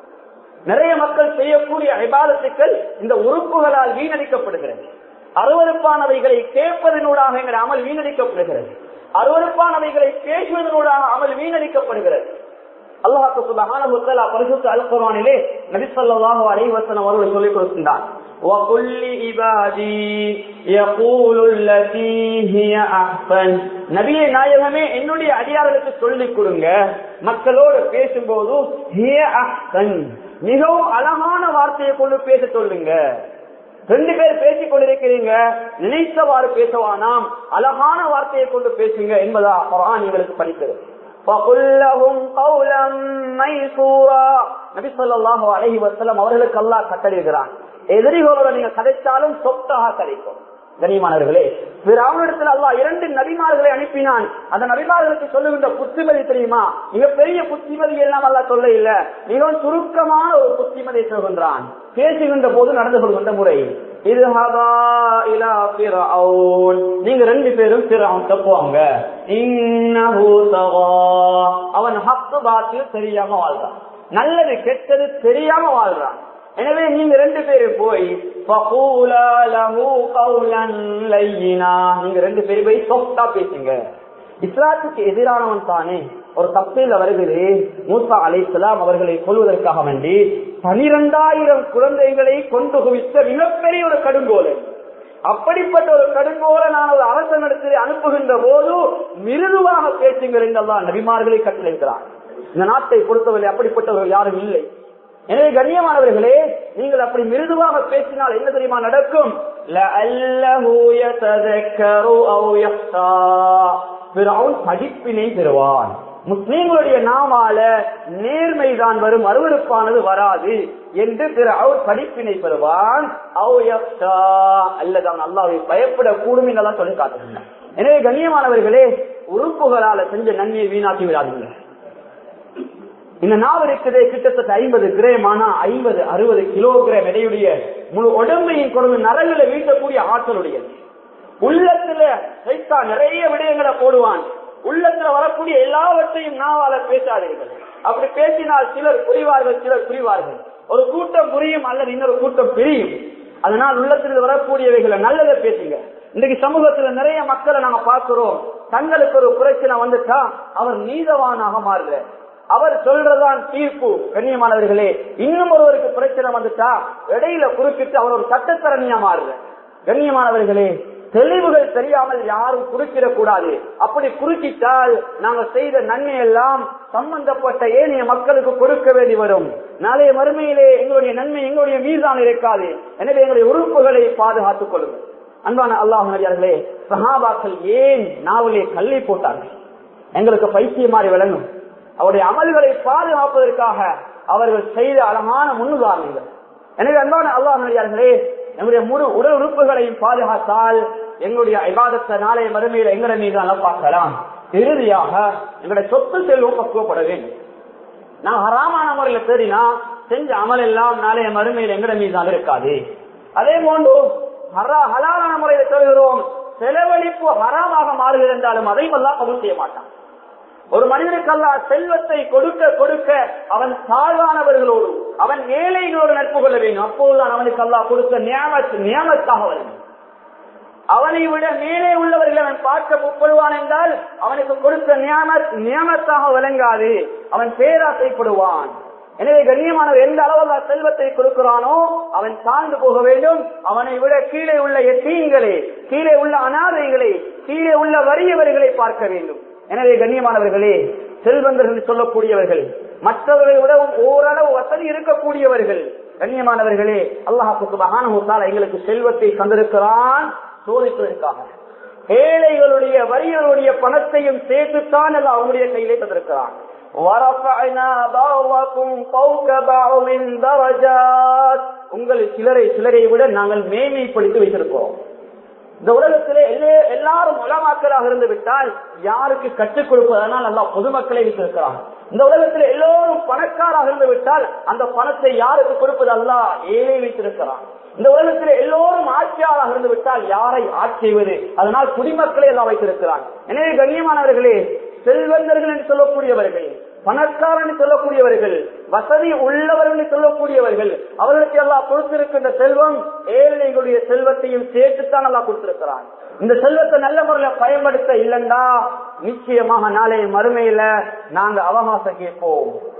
நிறைய மக்கள் செய்யக்கூடிய அபாதத்துக்கள் இந்த உறுப்புகளால் வீணடிக்கப்படுகிறது அருவறுப்பானவைகளை கேட்பதனூடாக எங்கள் அமல் வீணடிக்கப்படுகிறது அருவறுப்பானவைகளை பேசுவதனூடாக அமல் வீணடிக்கப்படுகிறது அல்லாஹு சுபஹானஹு வ தஆலா பரிசுத்த அல் குர்ஆனிலே நபி ஸல்லல்லாஹு அலைஹி வஸல்லம் அவர்கள் சொல்லிக் கொடுக்கின்றார் وَقُلِّ عِبَادِي يَقُولُ الَّتِي هِيَ أَحْسَنُ நபியே நாயகமே என்னுடைய அடியார்களுக்கு சொல்லிக் கொடுங்க மக்களோடு பேசும்போது ஹிய அஹ்சன் மிகவும் அழகான வார்த்தையை கொண்டு பேச சொல்லுங்க ரெண்டு பேர் பேசிக் கொண்டிருக்கிறீங்க நினைத்தவாறு பேசவானாம் அழகான வார்த்தையை கொண்டு பேசுங்க என்பதா குரான் எங்களுக்கு படித்தது நபி சொல்லாஹு அலஹி வசலம் அவர்களுக்கு அல்லாஹ் கட்டளிடுகிறான் எதிரிகளோட நீங்க கதைச்சாலும் சொத்தாக கதைக்கும் கனிமானவர்களே அவனிடத்தில் அல்லா இரண்டு நபிமார்களை அனுப்பினான் அந்த நபிமார்களுக்கு சொல்லுகின்ற புத்திமதி தெரியுமா மிக பெரிய புத்திமதி எல்லாம் அல்ல சொல்ல இல்ல மிகவும் சுருக்கமான ஒரு புத்திமதியை சொல்கின்றான் பேசுகின்ற போது நடந்து கொள்கின்ற முறை இது நீங்க ரெண்டு பேரும் பிறவன் தப்புவாங்க அவன் ஹக்கு பாத்தில் தெரியாம வாழ்றான் நல்லது கெட்டது தெரியாம வாழ்றான் எனவே நீங்க ரெண்டு பேரும் போய் நீங்க ரெண்டு பேரும் போய் சொப்டா பேசுங்க இஸ்லாத்துக்கு எதிரானவன் தானே ஒரு தப்பில் வருகிறது மூசா அலை இஸ்லாம் அவர்களை கொள்வதற்காக வேண்டி பனிரெண்டாயிரம் குழந்தைகளை கொண்டு குவித்த மிகப்பெரிய ஒரு கடுங்கோலன் அப்படிப்பட்ட ஒரு கடுங்கோல நான் ஒரு அரசனிடத்தில் அனுப்புகின்ற போது மிருதுவாக பேசுங்கள் என்றெல்லாம் நபிமார்களை கட்டளைக்கிறான் இந்த நாட்டை பொறுத்தவரை அப்படிப்பட்டவர்கள் யாரும் இல்லை எனவே கண்ணியமானவர்களே நீங்கள் அப்படி மிருதுவாக பேசினால் என்ன தெரியுமா நடக்கும் படிப்பினை பெறுவான் முஸ்லீம்களுடைய நாமால நேர்மைதான் வரும் அருவறுப்பானது வராது என்று திரு அவர் படிப்பினை பெறுவான் அல்லது அவன் அல்லாவை பயப்படக்கூடும் என்றெல்லாம் சொல்லி காட்டுகின்றான் எனவே கண்ணியமானவர்களே உறுப்புகளால செஞ்ச நன்மையை வீணாக்கி விடாதீங்க இந்த நாவ் இருக்குது கிட்டத்தட்ட ஐம்பது கிராம் ஆனா ஐம்பது அறுபது கிலோகிராம் எடையுடைய முழு உடம்பையும் கொண்டு நரங்களை வீழ்த்தக்கூடிய ஆற்றலுடையது உள்ளத்துல சைத்தா நிறைய விடயங்களை போடுவான் உள்ளத்துல வரக்கூடிய எல்லாவற்றையும் நாவால பேசாதீர்கள் அப்படி பேசினால் சிலர் புரிவார்கள் சிலர் புரிவார்கள் ஒரு கூட்டம் புரியும் அல்லது இன்னொரு கூட்டம் பிரியும் அதனால் உள்ளத்தில் வரக்கூடியவைகளை நல்லதை பேசுங்க இன்னைக்கு சமூகத்துல நிறைய மக்களை நாங்க பார்க்கிறோம் தங்களுக்கு ஒரு பிரச்சனை வந்துட்டா அவர் நீதவானாக மாறுற அவர் சொல்றதான் தீர்ப்பு கண்ணியமானவர்களே இன்னும் ஒருவருக்கு பிரச்சனை வந்துட்டா இடையில குறுக்கிட்டு அவர் ஒரு சட்டத்தரணியா மாறுற கண்ணியமானவர்களே தெளிவுகள் தெரியாமல் யாரும் குறுக்கிடக் கூடாது அப்படி குறுக்கிட்டால் நாங்க செய்த நன்மை எல்லாம் சம்பந்தப்பட்ட ஏனைய மக்களுக்கு கொடுக்க வேண்டி வரும் நாளைய மறுமையிலே எங்களுடைய நன்மை எங்களுடைய மீதான் இருக்காது எனவே எங்களுடைய உறுப்புகளை பாதுகாத்துக் கொள்ளுங்கள் அன்பான அல்லாஹ் நடிகார்களே சஹாபாக்கள் ஏன் நாவலே கல்லை போட்டார்கள் எங்களுக்கு பைத்தியம் மாறி விளங்கும் அவருடைய அமல்களை பாதுகாப்பதற்காக அவர்கள் செய்த அழகான முன்னுதாரணங்கள் எனவே அன்பான அல்லாஹ் நடிகார்களே நம்முடைய முழு உடல் உறுப்புகளையும் பாதுகாத்தால் எங்களுடைய ஐபாதத்தை நாளைய மறுமையில எங்களை மீது பார்க்கலாம் இறுதியாக எங்களுடைய சொத்து செல்வம் பக்குவப்பட வேண்டும் நான் ஹராமான முறையில தேடினா செஞ்ச அமல் எல்லாம் நாளைய மறுமையில் எங்கட மீது இருக்காது அதே போன்று ஹலாலான முறையில தேடுகிறோம் செலவழிப்பு ஹராமாக மாறுகிறது என்றாலும் அதையும் எல்லாம் கபூல் செய்ய மாட்டான் ஒரு மனிதனுக்கு அல்லா செல்வத்தை கொடுக்க கொடுக்க அவன் தாழ்வானவர்களோடு அவன் ஏழைகளோடு நட்பு கொள்ள வேண்டும் அப்போதுதான் அவனுக்கு அல்லா கொடுக்க நியமத்தாக வரும் அவனை விட மேலே உள்ளவர்கள் அவன் பார்க்க முற்படுவான் என்றால் அவனுக்கு கொடுத்த நியமத் நியமத்தாக விளங்காது அவன் பேராசைப்படுவான் எனவே கண்ணியமானவர் எந்த அளவில் செல்வத்தை கொடுக்கிறானோ அவன் சார்ந்து போக வேண்டும் அவனை விட கீழே உள்ள எத்தீங்களை கீழே உள்ள அனாதைகளை கீழே உள்ள வறியவர்களை பார்க்க வேண்டும் எனவே கண்ணியமானவர்களே செல்வந்தர்கள் சொல்லக்கூடியவர்கள் மற்றவர்களை விடவும் ஓரளவு வசதி இருக்கக்கூடியவர்கள் கண்ணியமானவர்களே அல்லாஹுக்கு மகான எங்களுக்கு செல்வத்தை தந்திருக்கிறான் சோதிப்பதற்காக ஏழைகளுடைய வரிகளுடைய பணத்தையும் சேர்த்துத்தான் எல்லாம் அவங்களுடைய கையிலே தந்திருக்கிறான் உங்கள் சிலரை சிலரை விட நாங்கள் மேன்மைப்படுத்தி வைத்திருக்கிறோம் இந்த உலகத்திலே எல்லாரும் உலமாக்களாக இருந்து விட்டால் யாருக்கு கற்றுக் கொடுப்பதனால் நல்லா பொதுமக்களை வைத்திருக்கிறாங்க இந்த உலகத்தில் எல்லோரும் பணக்காராக இருந்து விட்டால் அந்த பணத்தை யாருக்கு கொடுப்பது அல்ல ஏழை வைத்திருக்கிறான் இந்த உலகத்தில் எல்லோரும் ஆட்சியாளராக இருந்து விட்டால் யாரை ஆட்சி செய்வது அதனால் குடிமக்களை எல்லாம் வைத்திருக்கிறான் எனவே கண்ணியமானவர்களே செல்வந்தர்கள் என்று சொல்லக்கூடியவர்கள் பணக்காரன் சொல்லக்கூடியவர்கள் வசதி உள்ளவர்கள் சொல்லக்கூடியவர்கள் அவர்களுக்கு எல்லாம் கொடுத்திருக்கின்ற செல்வம் ஏழைகளுடைய செல்வத்தையும் சேர்த்துத்தான் நல்லா கொடுத்திருக்கிறான் இந்த செல்வத்தை நல்ல முறையில பயன்படுத்த இல்லைண்டா நிச்சயமாக நாளை மறுமையில நாங்க அவகாசம் கேட்போம்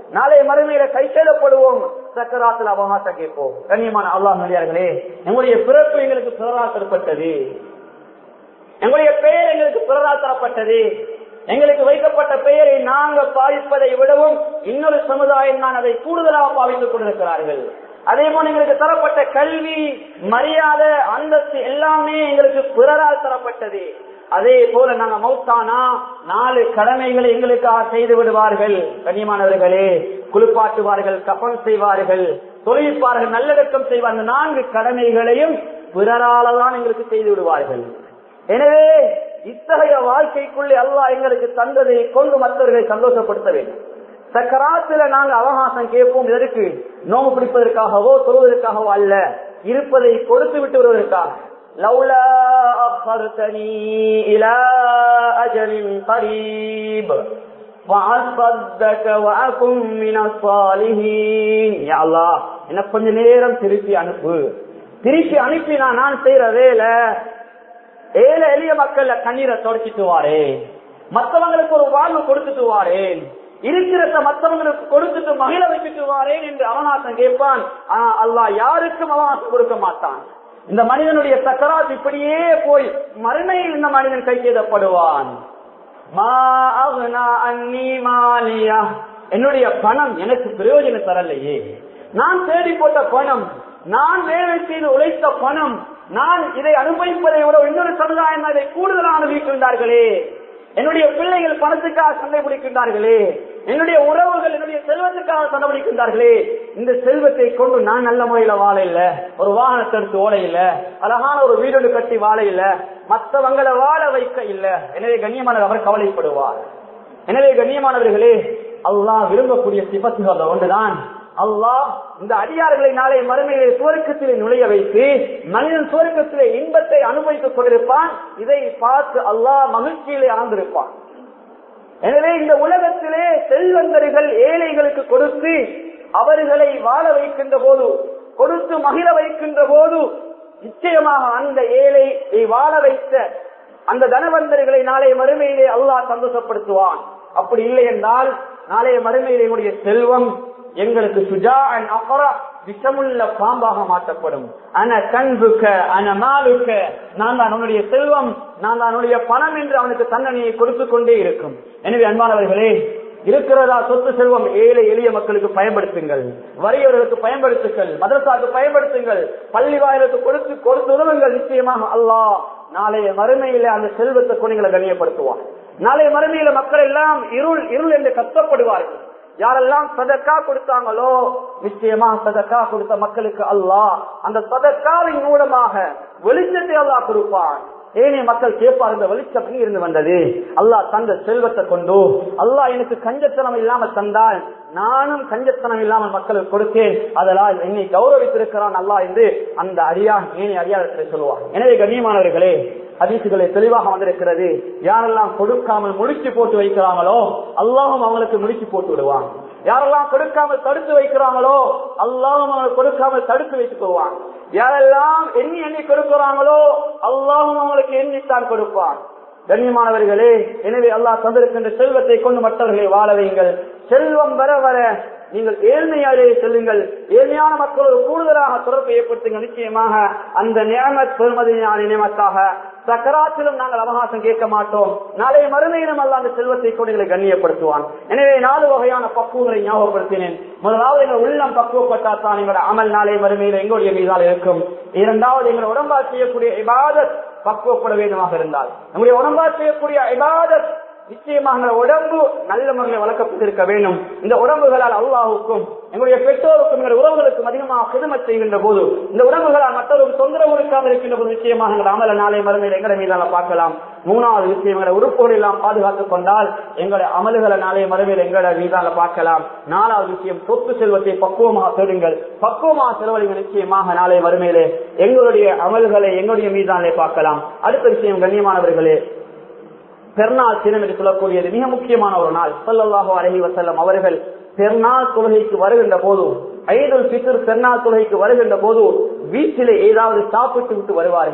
நாளை மறுமையில கை செல்லப்படுவோம் சக்கராத்துல அவகாசம் கேட்போம் கண்ணியமான அல்லாஹ் நடிகார்களே எங்களுடைய பிறப்பு எங்களுக்கு பிறரால் தரப்பட்டது எங்களுடைய பெயர் எங்களுக்கு பிறரால் தரப்பட்டது எங்களுக்கு வைக்கப்பட்ட பெயரை நாங்க பாதிப்பதை விடவும் இன்னொரு சமுதாயம் தான் அதை கூடுதலாக பாவித்துக் கொண்டிருக்கிறார்கள் அதே போல எங்களுக்கு தரப்பட்ட கல்வி மரியாதை அந்தஸ்து எல்லாமே எங்களுக்கு பிறரால் தரப்பட்டது அதே போல நாங்க மௌத்தானா நாலு கடமைகளை எங்களுக்காக செய்து விடுவார்கள் கண்ணியமானவர்களே குளிப்பாட்டுவார்கள் கப்பல் செய்வார்கள் தொழிற்பார்கள் நல்லடக்கம் செய்வார்கள் நான்கு கடமைகளையும் பிறராலதான் எங்களுக்கு செய்து விடுவார்கள் எனவே இத்தகைய வாழ்க்கைக்குள்ளே அல்லாஹ் எங்களுக்கு தந்ததை கொண்டு மற்றவர்களை சந்தோஷப்படுத்த வேண்டும் சக்கராத்துல நாங்க அவகாசம் கேட்போம் எதற்கு நோம்பு பிடிப்பதற்காகவோ தொழுவதற்காகவோ அல்ல இருப்பதை கொடுத்து விட்டு வருவதற்காக لولا أخرتني إلى أجل قريب وأصدك وأكن من الصالحين يا الله எனக்கு கொஞ்ச நேரம் திருப்பி அனுப்பு திருப்பி அனுப்பி நான் நான் செய்யற வேலை ஏழை எளிய மக்கள்ல கண்ணீரை தொடச்சிட்டு வாரேன் மற்றவங்களுக்கு ஒரு வாழ்வு கொடுத்துட்டு வாரேன் இருக்கிறத மற்றவங்களுக்கு கொடுத்துட்டு மகிழ வைத்துட்டு வாரேன் என்று அவனாசம் கேட்பான் ஆனா அல்லாஹ் யாருக்கும் அவகாசம் கொடுக்க மாட்டான் இந்த மனிதனுடைய சக்கராத் இப்படியே போய் மறுமையில் இந்த மனிதன் கையெழுதப்படுவான் என்னுடைய பணம் எனக்கு பிரயோஜனம் தரலையே நான் தேடி போட்ட பணம் நான் வேலை செய்து உழைத்த பணம் நான் இதை அனுபவிப்பதை விட இன்னொரு சமுதாயம் அதை கூடுதலாக அனுபவிக்கின்றார்களே என்னுடைய பிள்ளைகள் பணத்துக்காக சண்டை பிடிக்கின்றார்களே என்னுடைய உறவுகள் என்னுடைய செல்வத்துக்காக சண்டை பிடிக்கின்றார்களே இந்த செல்வத்தை கொண்டு நான் நல்ல முறையில வாழ இல்ல ஒரு வாகனத்தை எடுத்து ஓட இல்ல அழகான ஒரு வீடு கட்டி வாழ இல்ல மற்றவங்களை வாழ வைக்க இல்ல எனவே கண்ணியமானவர் அவர் கவலைப்படுவார் எனவே கண்ணியமானவர்களே அல்லாஹ் விரும்பக்கூடிய சிபத்துகள் ஒன்றுதான் அல்லாஹ் இந்த அடியார்களை நாளை மறுமையிலே சுவர்க்கத்திலே நுழைய வைத்து மனிதன் சுவர்க்கத்திலே இன்பத்தை அனுபவித்துக் கொண்டிருப்பான் இதை பார்த்து அல்லாஹ் மகிழ்ச்சியிலே ஆழ்ந்திருப்பான் எனவே இந்த உலகத்திலே செல்வந்தர்கள் ஏழைகளுக்கு கொடுத்து அவர்களை வாழ வைக்கின்ற போது கொடுத்து மகிழ வைக்கின்ற போது நிச்சயமாக அந்த ஏழை வாழ வைத்த அந்த தனவந்தர்களை நாளைய மறுமையிலே அல்லாஹ் சந்தோஷப்படுத்துவான் அப்படி இல்லை என்றால் நாளைய மறுமையிலே என்னுடைய செல்வம் எங்களுக்கு சுஜா விஷமுள்ள பாம்பாக மாற்றப்படும் அன கண்புக்க அன மாலுக்க நான் தான் அவனுடைய செல்வம் நான் தான் அவனுடைய பணம் என்று அவனுக்கு தண்டனையை கொடுத்து கொண்டே இருக்கும் எனவே அன்பானவர்களே இருக்கிறதா சொத்து செல்வம் ஏழை எளிய மக்களுக்கு பயன்படுத்துங்கள் வறியவர்களுக்கு பயன்படுத்துங்கள் மதரசாவுக்கு பயன்படுத்துங்கள் பள்ளி வாயிலுக்கு கொடுத்து கொடுத்து உதவுங்கள் நிச்சயமாக அல்லாஹ் நாளைய மறுமையில அந்த செல்வத்தை கொணிகளை கண்ணியப்படுத்துவார் நாளைய மறுமையில மக்கள் எல்லாம் இருள் இருள் என்று கஷ்டப்படுவார்கள் யாரெல்லாம் சதக்கா கொடுத்தாங்களோ நிச்சயமா சதக்கா கொடுத்த மக்களுக்கு அல்லாஹ் அந்த சதக்காவின் மூலமாக வெளிச்சத்தை அல்லாஹ் கொடுப்பான் ஏனே மக்கள் கேட்பார் இந்த வெளிச்சம் எங்க இருந்து வந்தது அல்லாஹ் தந்த செல்வத்தை கொண்டு அல்லாஹ் எனக்கு கஞ்சத்தனம் இல்லாமல் தந்தால் நானும் கஞ்சத்தனம் இல்லாமல் மக்களுக்கு கொடுத்தேன் அதனால் என்னை கௌரவித்திருக்கிறான் அல்லாஹ் என்று அந்த அடியா ஏனி அடியாரத்தை சொல்லுவார் எனவே கண்ணியமானவர்களே அதிசுகளை தெளிவாக வந்திருக்கிறது யாரெல்லாம் கொடுக்காமல் முடிச்சு போட்டு வைக்கிறாங்களோ அல்லாஹும் அவங்களுக்கு முடிச்சு போட்டு விடுவான் யாரெல்லாம் கொடுக்காமல் தடுத்து வைக்கிறாங்களோ அல்லாஹும் அவங்களுக்கு கொடுக்காமல் தடுத்து வைத்துக் கொள்வான் யாரெல்லாம் எண்ணி எண்ணி கொடுக்கிறாங்களோ அல்லாஹும் அவங்களுக்கு எண்ணித்தான் கொடுப்பான் கண்ணியமானவர்களே எனவே அல்லாஹ் தந்திருக்கின்ற செல்வத்தை கொண்டு மற்றவர்களை வாழ வையுங்கள் செல்வம் வர வர நீங்கள் ஏழ்மையாலே செல்லுங்கள் ஏழ்மையான மக்களோடு கூடுதலாக தொடர்பு ஏற்படுத்துங்கள் நிச்சயமாக அந்த நியமத் பெருமதியான நியமத்தாக சக்கராத்திலும் நாங்கள் அவகாசம் கேட்க மாட்டோம் நாளை மறுமையிலும் அல்ல அந்த செல்வத்தை கொண்டு எங்களை கண்ணியப்படுத்துவான் எனவே நாலு வகையான பக்குவங்களை ஞாபகப்படுத்தினேன் முதலாவது எங்கள் உள்ளம் பக்குவப்பட்டால் தான் எங்களோட அமல் நாளை மறுமையில் எங்களுடைய மீதால் இருக்கும் இரண்டாவது எங்கள் உடம்பால் செய்யக்கூடிய இபாதத் பக்குவப்பட வேண்டுமாக இருந்தால் நம்முடைய உடம்பால் செய்யக்கூடிய இபாதத் நிச்சயமாக உடம்பு நல்ல முறையில் வளர்க்கப்பட்டிருக்க வேண்டும் இந்த உடம்புகளால் அல்லாவுக்கும் எங்களுடைய பெற்றோருக்கும் எங்களுடைய உறவுகளுக்கும் அதிகமாக கிருமத் செய்கின்ற போது இந்த உடம்புகளால் மற்றவருக்கு தொந்தரவு இருக்காமல் இருக்கின்ற போது நிச்சயமாக எங்கள் அமல நாளை மறுமையில் எங்களை மீதான பார்க்கலாம் மூணாவது விஷயம் எங்களை உறுப்புகள் எல்லாம் பாதுகாத்துக் கொண்டால் எங்களுடைய அமல்களை நாளை மறுமையில் எங்களை மீதான பார்க்கலாம் நாலாவது விஷயம் சொத்து செல்வத்தை பக்குவமாக தேடுங்கள் பக்குவமாக செலவழிகள் நிச்சயமாக நாளை மறுமையிலே எங்களுடைய அமல்களை எங்களுடைய மீதானே பார்க்கலாம் அடுத்த விஷயம் கண்ணியமானவர்களே பெருநாள் தினம் என்று சொல்லக்கூடியது மிக முக்கியமான ஒரு நாள் சொல்லல்லாஹோ அலஹி வசல்லம் அவர்கள் பெருநாள் தொழுகைக்கு வருகின்ற போது ஐதுல் பித்தர் பெருநாள் தொழுகைக்கு வருகின்ற போது வீட்டிலே ஏதாவது சாப்பிட்டு விட்டு வருவார்கள்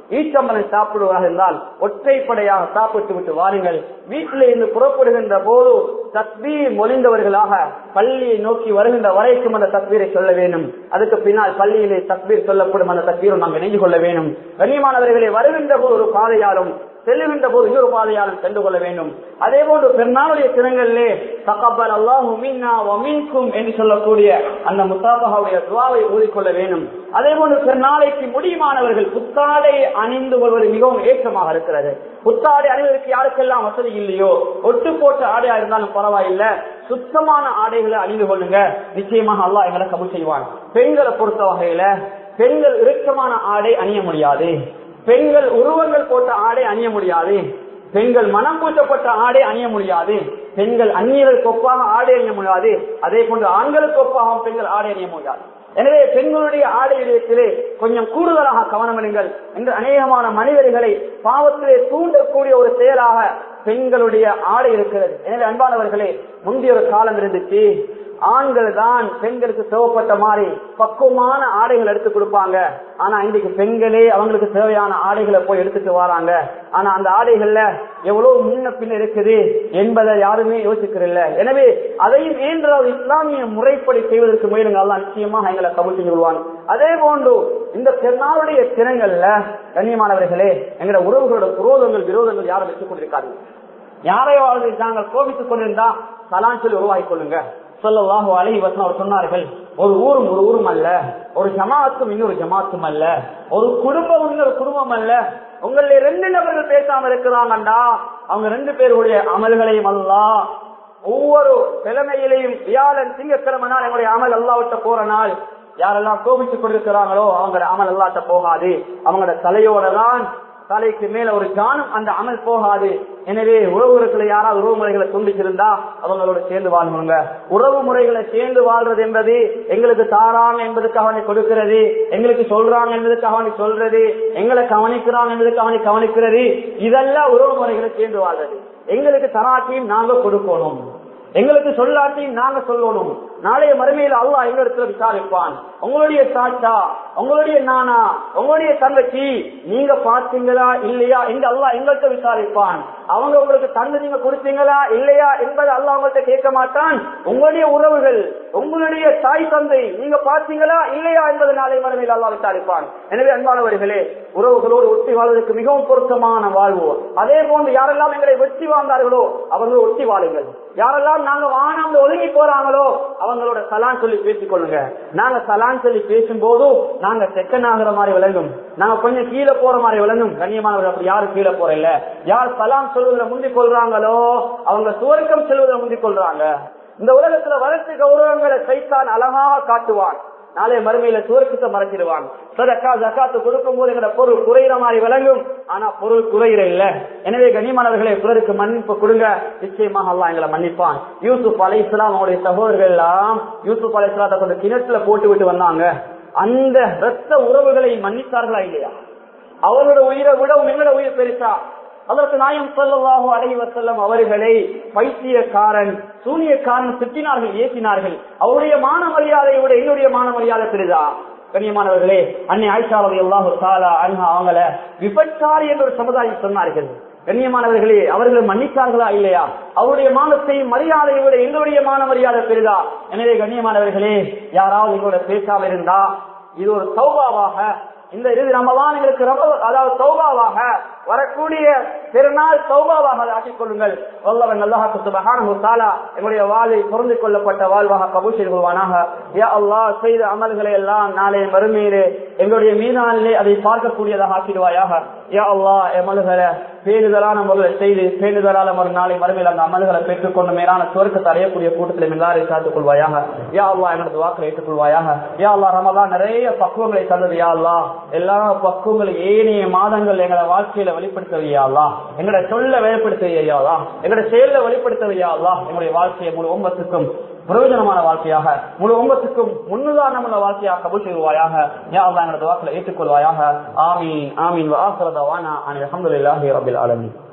ஈச்சம்பளம் சாப்பிடுவதாக இருந்தால் ஒற்றைப்படையாக சாப்பிட்டு விட்டு வாருங்கள் வீட்டில் இருந்து புறப்படுகின்ற போது தத்பீர் மொழிந்தவர்களாக பள்ளியை நோக்கி வருகின்ற வரைக்கும் அந்த தத்பீரை சொல்ல வேண்டும் அதுக்கு பின்னால் பள்ளியிலே தத்பீர் சொல்லப்படும் அந்த தத்பீரும் நாம் இணைந்து கொள்ள வேண்டும் கண்ணியமானவர்களை வருகின்ற போது ஒரு பாதையாலும் செல்லுகின்ற போது இன்னொரு பாதையாலும் சென்று கொள்ள வேண்டும் அதே போன்று பெருநாளுடைய தினங்களிலே தகப்பல் அல்லாஹு மின்னா வமின்கும் என்று சொல்லக்கூடிய அந்த முத்தாபகாவுடைய துவாவை ஊதிக்கொள்ள வேண்டும் அதே போன்று பெருநாளைக்கு முடியுமானவர்கள் புத்தாடை அணிந்து கொள்வது மிகவும் ஏற்றமாக இருக்கிறது புத்தாடை அணிவதற்கு யாருக்கெல்லாம் வசதி இல்லையோ ஒட்டு போட்ட ஆடையா இருந்தாலும் பரவாயில்லை சுத்தமான ஆடைகளை அணிந்து கொள்ளுங்க நிச்சயமாக அல்லாஹ் எங்களை கபூல் செய்வான் பெண்களை பொறுத்த வகையில பெண்கள் இறுக்கமான ஆடை அணிய முடியாது பெண்கள் உருவங்கள் போட்ட ஆடை அணிய முடியாது பெண்கள் மனம் பூசப்பட்ட ஆடை அணிய முடியாது பெண்கள் அந்நியர்களுக்கு ஒப்பாக ஆடை அணிய முடியாது அதே போன்று ஆண்களுக்கு ஒப்பாக பெண்கள் ஆடை அணிய முடியாது எனவே பெண்களுடைய ஆடை விடயத்திலே கொஞ்சம் கூடுதலாக கவனம் எடுங்கள் என்று அநேகமான மனிதர்களை பாவத்திலே தூண்டக்கூடிய ஒரு செயலாக பெண்களுடைய ஆடை இருக்கிறது எனவே அன்பானவர்களே முந்தைய ஒரு காலம் இருந்துச்சு ஆண்கள் தான் பெண்களுக்கு தேவைப்பட்ட மாதிரி பக்குவமான ஆடைகள் எடுத்து கொடுப்பாங்க ஆனா இன்றைக்கு பெண்களே அவங்களுக்கு தேவையான ஆடைகளை போய் எடுத்துட்டு வராங்க ஆனா அந்த ஆடைகள்ல எவ்வளவு முன்ன பின்ன இருக்குது என்பதை யாருமே யோசிக்கிறதில்ல எனவே அதையும் ஏன்றால் இஸ்லாமிய முறைப்படி செய்வதற்கு முயலுங்க எல்லாம் நிச்சயமாக எங்களை கபல் செஞ்சு கொள்வாங்க அதே போன்று இந்த பெருநாளுடைய தினங்கள்ல கண்ணியமானவர்களே எங்களோட உறவுகளோட குரோதங்கள் விரோதங்கள் யாரும் வச்சுக் கொண்டிருக்காங்க யாரையோ நாங்கள் கோபித்துக் கொண்டிருந்தா சலான் சொல்லி உருவாக்கி கொள்ளுங்க சொல்லலாஹு அழகி வசனம் அவர் சொன்னார்கள் ஒரு ஊரும் ஒரு ஊரும் அல்ல ஒரு ஜமாத்தும் இன்னொரு ஜமாத்தும் அல்ல ஒரு குடும்பம் இன்னொரு குடும்பம் அல்ல உங்களில் ரெண்டு நபர்கள் பேசாம இருக்கிறாங்கண்டா அவங்க ரெண்டு பேருடைய அமல்களையும் அல்ல ஒவ்வொரு கிழமையிலையும் வியாழன் திங்கக்கிழமை நாள் எங்களுடைய அமல் அல்லாவிட்ட போற நாள் யாரெல்லாம் கோபித்துக் கொண்டிருக்கிறாங்களோ அவங்களோட அமல் அல்லாட்ட போகாது அவங்களோட தலையோட தான் தலைக்கு மேல ஒரு ஜானம் அந்த அமல் போகாது எனவே உறவுகளுக்குள்ள யாராவது உறவு முறைகளை துண்டிச்சிருந்தா அவங்களோட சேர்ந்து வாழ்வாங்க உறவு முறைகளை சேர்ந்து வாழ்றது என்பது எங்களுக்கு தாராங்க என்பதுக்காக அவனை கொடுக்கிறது எங்களுக்கு சொல்றாங்க என்பதுக்காக அவனை சொல்றது எங்களை கவனிக்கிறாங்க என்பதுக்கு அவனை கவனிக்கிறது இதெல்லாம் உறவு முறைகளை சேர்ந்து வாழ்றது எங்களுக்கு தராட்டியும் நாங்க கொடுக்கணும் எங்களுக்கு சொல்லாட்டியும் நாங்க சொல்லணும் நாளைய மறுமையில் அல்லா எங்க இடத்துல விசாரிப்பான் உங்களுடைய சாச்சா உங்களுடைய நானா உங்களுடைய தங்கச்சி நீங்க பார்த்தீங்களா இல்லையா எங்க அல்லா எங்கள்கிட்ட விசாரிப்பான் அவங்க உங்களுக்கு தந்து நீங்க கொடுத்தீங்களா இல்லையா என்பதை அல்லா உங்கள்கிட்ட கேட்க மாட்டான் உங்களுடைய உறவுகள் உங்களுடைய தாய் தந்தை நீங்க பார்த்தீங்களா இல்லையா என்பதை நாளை மறுமையில் அல்லா விசாரிப்பான் எனவே அன்பானவர்களே உறவுகளோடு ஒட்டி வாழ்வதற்கு மிகவும் பொருத்தமான வாழ்வு அதே போன்று யாரெல்லாம் எங்களை வெற்றி வாழ்ந்தார்களோ அவர்கள் ஒட்டி வாழுங்கள் யாரெல்லாம் நாங்க வானாம ஒதுங்கி போறாங்களோ அவங்களோட சலான் சொல்லி பேசிக் கொள்ளுங்க நாங்க சலான் சொல்லி பேசும் போதும் நாங்க செக்கன் ஆகிற மாதிரி விளங்கும் நாங்க கொஞ்சம் கீழே போற மாதிரி விளங்கும் கண்ணியமானவர்கள் அப்படி யாரும் கீழே போற இல்ல யார் சலான் சொல்வதில் முந்திக் கொள்றாங்களோ அவங்க சுவர்க்கம் செல்வதில் முந்திக் கொள்றாங்க இந்த உலகத்துல வளர்ச்சி கௌரவங்களை சைத்தான் அழகாக காட்டுவான் நாளை மறுமையில சுவர்க்கத்தை மறைச்சிடுவான் சதக்கா ஜக்காத்து கொடுக்கும் போது எங்கட பொருள் குறையிற மாதிரி விளங்கும் ஆனா பொருள் குறையிற இல்ல எனவே கனிமானவர்களை பிறருக்கு மன்னிப்பு கொடுங்க நிச்சயமாக அல்லா எங்களை மன்னிப்பான் யூசுப் அலை இஸ்லாம் அவங்களுடைய சகோதரர்கள் எல்லாம் யூசுப் அலை இஸ்லாத்தை கொண்டு கிணற்றுல போட்டு விட்டு வந்தாங்க அந்த ரத்த உறவுகளை மன்னித்தார்களா இல்லையா அவரோட உயிரை விடவும் எங்களோட உயிர் பெருசா அதற்கு நாயம் சொல்லவாக அலைவ செல்லம் அவர்களை பைத்தியக்காரன் சூனியக்காரன் திட்டினார்கள் ஏற்றினார்கள் அவருடைய மான மரியாதையை விட என்னுடைய மான மரியாதை பெரிதா கண்ணியமானவர்களே அன்னை ஆயிஷாவை அல்லாஹு தாலா அன்ஹா அவங்கள விபச்சாரி என்ற ஒரு சமுதாயம் சொன்னார்கள் கண்ணியமானவர்களே அவர்கள் மன்னித்தார்களா இல்லையா அவருடைய மானத்தை மரியாதையை விட எங்களுடைய மான மரியாதை பெரிதா எனவே கண்ணியமானவர்களே யாராவது எங்களோட பேசாம இருந்தா இது ஒரு சௌபாவாக இந்த இறுதி ரமதான் எங்களுக்கு ரொம்ப அதாவது சௌபாவாக வரக்கூடிய பெருநாள் சௌபாவாக அதை ஆக்கிக் கொள்ளுங்கள் வல்லவன் அல்லாஹு சுபஹானஹு தஆலா எங்களுடைய வாழை பொருந்திக் கொள்ளப்பட்ட வாழ்வாக கபூல் செய்து கொள்வானாக யா அல்லாஹ் செய்த அமல்களை எல்லாம் நாளை மறுமையிலே எங்களுடைய மீதானிலே அதை பார்க்கக்கூடியதாக ஆக்கிடுவாயாக யா அல்லாஹ் அமல்களை பேணுதலான முறையில் செய்து பேணுதலான ஒரு நாளை மறுமையில் அந்த அமல்களை பெற்றுக்கொண்டு மேலான சுவர்க்கத்தை அடையக்கூடிய கூட்டத்தில் எல்லாரையும் சாத்துக் கொள்வாயாக யா அல்லா எங்களது வாக்களை ஏற்றுக்கொள்வாயாக யா அல்லா ரமதான் நிறைய பக்குவங்களை தந்தது யா அல்லா எல்லா பக்குவங்களும் ஏனைய மாதங்கள் எங்களை வாழ்க்கையில வெளிப்படுத்தவையாளா எங்களோட சொல்ல வெளிப்படுத்தவையாளா எங்களோட செயல வெளிப்படுத்தவையாளா எங்களுடைய வாழ்க்கையை முழு ஒன்பத்துக்கும் பிரயோஜனமான வாழ்க்கையாக முழு ஒன்பத்துக்கும் முன்னுதாரணமுள்ள வாழ்க்கையாக கபூல் செய்வாயாக யா அல்லா எங்களோட வாக்களை ஏற்றுக்கொள்வாயாக ஆமீன் ஆமீன் வாசரதாவானா அலமதுல்லாஹி ரபில் ஆலமீன்